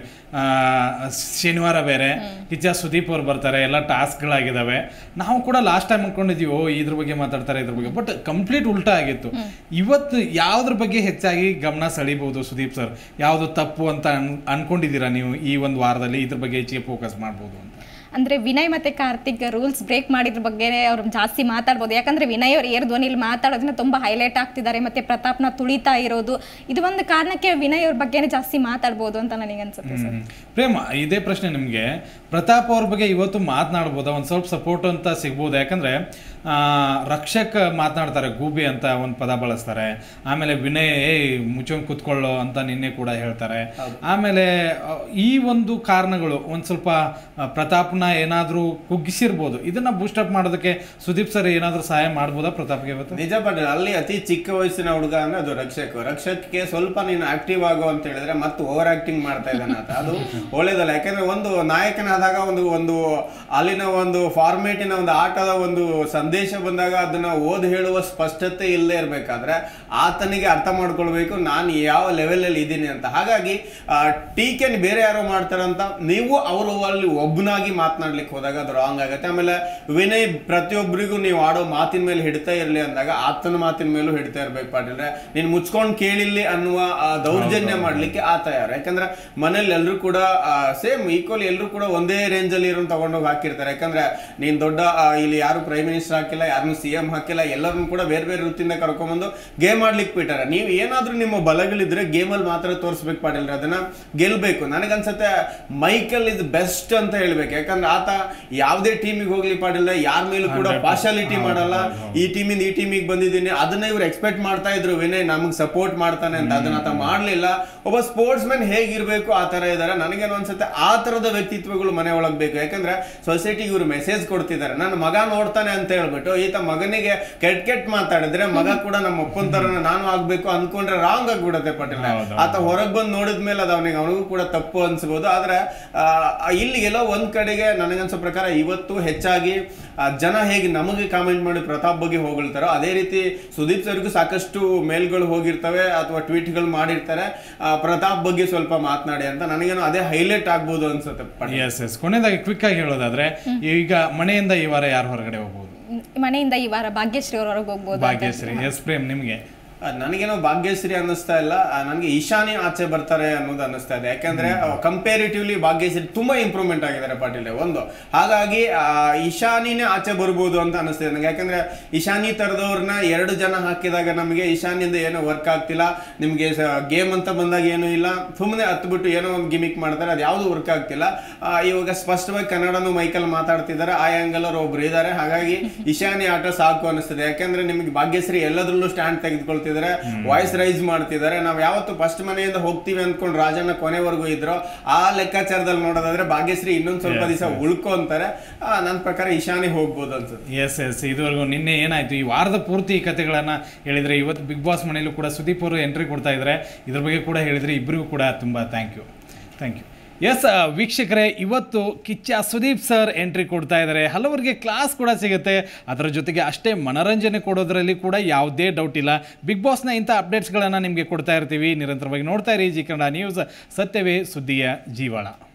ಶನಿವಾರ ಬೇರೆ ಕಿಚ್ಚ ಸುದೀಪ್ ಅವ್ರು ಬರ್ತಾರೆ ಎಲ್ಲ ಟಾಸ್ಕ್ಗಳಾಗಿದ್ದಾವೆ ನಾವು ಕೂಡ ಲಾಸ್ಟ್ ಟೈಮ್ ಅನ್ಕೊಂಡಿದೀವಿ ಓ ಇದ್ರ ಬಗ್ಗೆ ಮಾತಾಡ್ತಾರೆ ಇದ್ರ ಬಗ್ಗೆ ಬಟ್ ಕಂಪ್ಲೀಟ್ ಉಲ್ಟಾ ಆಗಿತ್ತು ಇವತ್ತು ಯಾವ್ದ್ರ ಬಗ್ಗೆ ಹೆಚ್ಚಾಗಿ ಗಮನ ಸೆಳಿಬಹುದು ಸುದೀಪ್ ಸರ್ ಯಾವುದು ತಪ್ಪು ಅಂತ ಅನ್ ಅನ್ಕೊಂಡಿದ್ದೀರಾ ನೀವು ಈ ಒಂದು ವಾರದಲ್ಲಿ ಇದ್ರ ಬಗ್ಗೆ ಹೆಚ್ಚಿಗೆ ಫೋಕಸ್ ಮಾಡ್ಬೋದು ಅಂತ ಅಂದ್ರೆ ವಿನಯ್ ಮತ್ತೆ ಕಾರ್ತಿಕ್ ರೂಲ್ಸ್ ಬ್ರೇಕ್ ಮಾಡಿದ್ರ ಬಗ್ಗೆ ಅವ್ರು ಜಾಸ್ತಿ ಮಾತಾಡ್ಬೋದು ಯಾಕಂದ್ರೆ ವಿನಯ್ ಅವ್ರು ಏರ್ ಧ್ವನಿಲಿ ಮಾತಾಡೋದನ್ನ ತುಂಬಾ ಹೈಲೈಟ್ ಆಗ್ತಿದ್ದಾರೆ ಮತ್ತೆ ಪ್ರತಾಪ್ನ ತುಳಿತಾ ಇರೋದು ಇದು ಒಂದು ಕಾರಣಕ್ಕೆ ವಿನಯ್ ಅವ್ರ ಬಗ್ಗೆನೇ ಜಾಸ್ತಿ ಮಾತಾಡ್ಬೋದು ಅಂತ ನನಗೆ ಅನ್ಸುತ್ತೆ ಸರ್ ಹ್ಮ್. ಪ್ರೇಮ ಇದೇ ಪ್ರಶ್ನೆ ನಿಮಗೆ ಪ್ರತಾಪ್ ಅವ್ರ ಬಗ್ಗೆ ಇವತ್ತು ಮಾತನಾಡ್ಬೋದಾ ಒಂದು ಸ್ವಲ್ಪ ಸಪೋರ್ಟ್ ಅಂತ ಸಿಗ್ಬೋದು ಯಾಕಂದ್ರೆ ಆ, ರಕ್ಷಕ್ ಮಾತನಾಡ್ತಾರೆ ಗೂಬಿ ಅಂತ ಒಂದು ಪದ ಬಳಸ್ತಾರೆ ಆಮೇಲೆ ವಿನಯ್ ಏ ಮುಚ್ಚೋಂಗ್ ಕುತ್ಕೊಳ್ಳೋ ಅಂತ ನಿನ್ನೆ ಕೂಡ ಹೇಳ್ತಾರೆ ಆಮೇಲೆ ಆ, ಈ ಒಂದು ಕಾರಣಗಳು ಒಂದು ಸ್ವಲ್ಪ ಆ, ಪ್ರತಾಪ್ನ ಏನಾದರೂ ಕುಗ್ಗಿಸಿರ್ಬೋದು ಇದನ್ನ ಬೂಸ್ಟಪ್ ಮಾಡೋದಕ್ಕೆ ಸುದೀಪ್ ಸರ್ ಏನಾದರೂ ಸಹಾಯ ಮಾಡ್ಬೋದಾ ಪ್ರತಾಪ್ಗೆ ಇವತ್ತು ನಿಜ ಬಟ್ ಅಲ್ಲಿ ಅತಿ ಚಿಕ್ಕ ವಯಸ್ಸಿನ ಹುಡುಗ ಅಂದ್ರೆ ಅದು ರಕ್ಷಕ್ ರಕ್ಷಕ್ಗೆ ಸ್ವಲ್ಪ ನೀನು ಆಕ್ಟಿವ್ ಆಗು ಅಂತ ಹೇಳಿದ್ರೆ ಮತ್ತೆ ಓವರ್ ಆಕ್ಟಿಂಗ್ ಮಾಡ್ತಾ ಇದ್ದಾನೆ ಅಂತ ಅದು ಒಳ್ಳೇದಲ್ಲ ಯಾಕಂದ್ರೆ ಒಂದು ನಾಯಕನಾದಾಗ ಒಂದು ಒಂದು ಅಲ್ಲಿನ ಒಂದು ಫಾರ್ಮೇಟಿನ ಒಂದು ಆಟದ ಒಂದು ಸಂದೇಶ ಬಂದಾಗ ಅದನ್ನ ಓದ್ ಹೇಳುವ ಸ್ಪಷ್ಟತೆ ಇಲ್ಲದೆ ಇರ್ಬೇಕಾದ್ರೆ ಆತನಿಗೆ ಅರ್ಥ ಮಾಡ್ಕೊಳ್ಬೇಕು ನಾನು ಯಾವ ಲೆವೆಲ್ ಅಲ್ಲಿ ಇದ್ದೀನಿ ಅಂತ ಹಾಗಾಗಿ ಟೀಕೆನ್ ಬೇರೆ ಯಾರೋ ಮಾಡ್ತಾರಂತ ನೀವು ಅವರು ಅಲ್ಲಿ ಒಬ್ಬನಾಗಿ ಮಾತನಾಡ್ಲಿಕ್ಕೆ ಹೋದಾಗ ಅದು ರಾಂಗ್ ಆಗುತ್ತೆ ಆಮೇಲೆ ವಿನಯ್ ಪ್ರತಿಯೊಬ್ಬರಿಗೂ ನೀವು ಆಡೋ ಮಾತಿನ ಮೇಲೆ ಹಿಡ್ತಾ ಇರಲಿ ಅಂದಾಗ ಆತನ ಮಾತಿನ ಮೇಲೂ ಹಿಡ್ತಾ ಇರ್ಬೇಕು ಪಾಟಿಲ್ರೆ ನೀನ್ ಮುಚ್ಕೊಂಡು ಕೇಳಿಲ್ಲಿ ಅನ್ನುವ ಆ, ದೌರ್ಜನ್ಯ ಮಾಡ್ಲಿಕ್ಕೆ ಆತ ಯಾರು ಯಾಕಂದ್ರೆ ಮನೇಲಿ ಎಲ್ಲರೂ ಕೂಡ ಸೇಮ್ ಈಕ್ವಲ್ ಎಲ್ಲರೂ ಕೂಡ ಒಂದೇ ರೇಂಜ್ ಅಲ್ಲಿ ಇರೋ ತಗೊಂಡೋಗಿ ಹಾಕಿರ್ತಾರೆ ಯಾಕಂದ್ರೆ ನೀನ್ ದೊಡ್ಡ ಆ, ಇಲ್ಲಿ ಯಾರು ಪ್ರೈಮ್ ಮಿನಿಸ್ಟರ್ ಹಾಕಿಲ್ಲ ಯಾರನ್ನು ಸಿ ಎಂ ಹಾಕಿಲ್ಲ ಎಲ್ಲರನ್ನು ಕೂಡ ಬೇರೆ ಬೇರೆ ವೃತ್ತಿಯಿಂದ ಕರ್ಕೊಂಡ್ಬಂದು ಗೇಮ್ ಆಡ್ಲಿಕ್ಕೆ ಬಿಟ್ಟಾರೆ ನೀವು ಏನಾದ್ರೂ ನಿಮ್ಮ ಬಲಗಳಿದ್ರೆ ಗೇಮಲ್ಲಿ ಮಾತ್ರ ತೋರಿಸ್ಬೇಕು ಪಾಡಿಲ್ರಿ ಅದನ್ನ ಗೆಲ್ಬೇಕು ನನಗನ್ಸತ್ತೆ ಮೈಕಲ್ ಇಸ್ ಬೆಸ್ಟ್ ಅಂತ ಹೇಳ್ಬೇಕು ಯಾಕಂದ್ರೆ ಆತ ಯಾವುದೇ ಟೀಮಿಗೆ ಹೋಗ್ಲಿ ಪಾಡಿಲ್ಲ ಯಾರ ಮೇಲೂ ಕೂಡ ಪಾರ್ಶಾಲಿಟಿ ಮಾಡಲ್ಲ ಈ ಟೀಮಿಂದ ಈ ಟೀಮಿಗೆ ಬಂದಿದ್ದೀನಿ ಅದನ್ನ ಇವ್ರು ಎಕ್ಸ್ಪೆಕ್ಟ್ ಮಾಡ್ತಾ ಇದ್ರು ವಿನಯ್ ನಮಗೆ ಸಪೋರ್ಟ್ ಮಾಡ್ತಾನೆ ಅಂತ ಅದನ್ನ ಆತ ಮಾಡ್ಲಿಲ್ಲ ಒಬ್ಬ ಸ್ಪೋರ್ಟ್ಸ್ ಮ್ಯಾನ್ ಹೇಗಿರ್ಬೇಕು ಆ ತರ ಇದಾರೆ ನನಗೇನು ಅನ್ಸುತ್ತೆ ಆ ತರದ ವ್ಯಕ್ತಿತ್ವಗಳು ಮನೆ ಒಳಗ್ ಬೇಕು ಯಾಕಂದ್ರೆ ಸೊಸೈಟಿಗೆ ಇವ್ರು ಮೆಸೇಜ್ ಕೊಡ್ತಿದ್ದಾರೆ ನನ್ನ ಮಗ ನೋಡ್ತಾನೆ ಅಂತ ಹೇಳ್ಬಿಟ್ಟು ಈತ ಮಗನಿಗೆ ಕೆಟ್ಟ ಕೆಟ್ಟ ಮಾತಾಡಿದ್ರೆ ಮಗ ಕೂಡ ನಮ್ಮ ಅಪ್ಪನ ತರ ನಾನು ಆಗ್ಬೇಕು ಅನ್ಕೊಂಡ್ರೆ ರಾಂಗ್ ಆಗ್ಬಿಡತ್ತೆ ಪಟೇಲ್ ಹೌದು. ಆತ ಹೊರಗ್ ಬಂದು ನೋಡಿದ್ಮೇಲೆ ಅದು ಅವನಿಗೆ ಅವನಿಗೂ ಕೂಡ ತಪ್ಪು ಅನ್ಸ್ಬೋದು ಆದ್ರೆ ಆ, ಇಲ್ಲಿ ಎಲ್ಲೋ ಒಂದ್ ಕಡೆಗೆ ನನಗನ್ಸೋ ಪ್ರಕಾರ ಇವತ್ತು ಹೆಚ್ಚಾಗಿ ಆ, ಜನ ಹೇಗೆ ನಮಗೆ ಕಾಮೆಂಟ್ ಮಾಡಿ ಪ್ರತಾಪ್ ಬಗ್ಗೆ ಹೊಗಳ್ತಾರೋ ಅದೇ ರೀತಿ ಸುದೀಪ್ ಸರ್ಗೂ ಸಾಕಷ್ಟು ಮೇಲ್ಗಳು ಹೋಗಿರ್ತವೆ ಅಥವಾ ಟ್ವೀಟ್ಗಳು ಮಾಡಿರ್ತಾರೆ ಆ, ಪ್ರತಾಪ್ ಬಗ್ಗೆ ಸ್ವಲ್ಪ ಮಾತನಾಡಿ ಅಂತ ನನಗೇನೋ ಅದೇ ಹೈಲೈಟ್ ಆಗ್ಬೋದು ಅನ್ಸುತ್ತೆ ಪಟೇಲ್. ಎಸ್ ಎಸ್ ಕೊನೆಯದಾಗಿ ಕ್ವಿಕ್ ಆಗಿ ಹೇಳೋದಾದ್ರೆ ಈಗ ಮನೆಯಿಂದ ಈ ವಾರ ಯಾರು ಹೊರಗಡೆ ಹೋಗ್ಬೋದು ಮನೆಯಿಂದ ಈ ವಾರ ಭಾಗ್ಯಶ್ರೀ ಅವ್ರ ಹೊರಗೆ ಹೋಗ್ಬೋದು ಅಂತ. ಭಾಗ್ಯಶ್ರೀ ಎಸ್ ಪ್ರೇಮ್ ನಿಮಗೆ ಆ, ನನಗೇನೋ ಭಾಗ್ಯಶ್ರೀ ಅನ್ನಿಸ್ತಾ ಇಲ್ಲ ಆ, ನನಗೆ ಈಶಾನಿ ಆಚೆ ಬರ್ತಾರೆ ಅನ್ನೋದು ಅನ್ನಿಸ್ತಾ ಇದೆ ಯಾಕಂದ್ರೆ ಕಂಪೇರಿಟಿವ್ಲಿ ಭಾಗ್ಯಶ್ರೀ ತುಂಬಾ ಇಂಪ್ರೂವ್ಮೆಂಟ್ ಆಗಿದ್ದಾರೆ ಪಾಟೀಲ್ ಒಂದು ಹಾಗಾಗಿ ಆ, ಈಶಾನಿನೇ ಆಚೆ ಬರ್ಬೋದು ಅಂತ ಅನಿಸ್ತಿದೆ ನನಗೆ ಯಾಕಂದ್ರೆ ಈಶಾನಿ ತರದವ್ರನ್ನ ಎರಡು ಜನ ಹಾಕಿದಾಗ ನಮಗೆ ಈಶಾನಿಯಿಂದ ಏನೋ ವರ್ಕ್ ಆಗ್ತಿಲ್ಲ ನಿಮಗೆ ಗೇಮ್ ಅಂತ ಬಂದಾಗ ಏನೂ ಇಲ್ಲ ಸುಮ್ಮನೆ ಹತ್ಬಿಟ್ಟು ಏನೋ ಒಂದು ಗಿಮಿಕ್ ಮಾಡ್ತಾರೆ ಅದು ಯಾವುದು ವರ್ಕ್ ಆಗ್ತಿಲ್ಲ ಆ, ಇವಾಗ ಸ್ಪಷ್ಟವಾಗಿ ಕನ್ನಡನು ಮೈಕಲ್ ಮಾತಾಡ್ತಿದ್ದಾರೆ ಆ ಆಂಗಲ್ ಅವ್ರು ಒಬ್ರು ಇದ್ದಾರೆ ಹಾಗಾಗಿ ಈಶಾನಿ ಆಟ ಸಾಕು ಅನಿಸ್ತದೆ ಯಾಕಂದ್ರೆ ನಿಮಗೆ ಭಾಗ್ಯಶ್ರೀ ಎಲ್ಲದರಲ್ಲೂ ಸ್ಟ್ಯಾಂಡ್ ತೆಗೆದುಕೊಳ್ತಿದ್ದಾರೆ ವಾಯ್ಸ್ ರೈಸ್ ಮಾಡ್ತಿದ್ದಾರೆ ನಾವು ಯಾವತ್ತು ಫಸ್ಟ್ ಮನೆಯಿಂದ ಹೋಗ್ತೀವಿ ಅಂದ್ಕೊಂಡು ರಾಜನ ಕೊನೆವರೆಗೂ ಇದ್ರು ಆ ಲೆಕ್ಕಾಚಾರದಲ್ಲಿ ನೋಡೋದಾದ್ರೆ ಭಾಗ್ಯಶ್ರೀ ಇನ್ನೊಂದ್ ಸ್ವಲ್ಪ ದಿವಸ ಉಳ್ಕೊ ಅಂತಾರೆ ನನ್ನ ಪ್ರಕಾರ ಈಶಾನಿ ಹೋಗ್ಬೋದು ಅನ್ಸುತ್ತೆ ಎಸ್ ಎಸ್ ಇದುವರೆಗೂ ನಿನ್ನೆ ಏನಾಯ್ತು ಈ ವಾರದ ಪೂರ್ತಿ ಈ ಕಥೆಗಳನ್ನ ಹೇಳಿದ್ರೆ ಇವತ್ತು ಬಿಗ್ ಬಾಸ್ ಮನೆಯಲ್ಲೂ ಕೂಡ ಸುದೀಪ್ ಅವರು ಎಂಟ್ರಿ ಕೊಡ್ತಾ ಇದ್ದಾರೆ ಇದ್ರ ಬಗ್ಗೆ ಕೂಡ ಹೇಳಿದ್ರೆ ಇಬ್ಬರಿಗೂ ಕೂಡ ತುಂಬ thank you thank you yes ವೀಕ್ಷಕರೇ ಇವತ್ತು ಕಿಚ್ಚ ಸುದೀಪ್ ಸರ್ ಎಂಟ್ರಿ ಕೊಡ್ತಾ ಇದ್ದಾರೆ ಹಲವರಿಗೆ ಕ್ಲಾಸ್ ಕೂಡ ಸಿಗುತ್ತೆ ಅದರ ಜೊತೆಗೆ ಅಷ್ಟೇ ಮನರಂಜನೆ ಕೊಡೋದ್ರಲ್ಲಿ ಕೂಡ ಯಾವುದೇ ಡೌಟ್ ಇಲ್ಲ ಬಿಗ್ ಬಾಸ್ನ ಇಂಥ ಅಪ್ಡೇಟ್ಸ್ಗಳನ್ನು ನಿಮಗೆ ಕೊಡ್ತಾ ಇರ್ತೀವಿ ನಿರಂತರವಾಗಿ ನೋಡ್ತಾ ಇರಿ ಜಿ ಕನ್ನಡ ನ್ಯೂಸ್ ಸತ್ಯವೇ ಸುದ್ದಿಯ ಜೀವಾಳ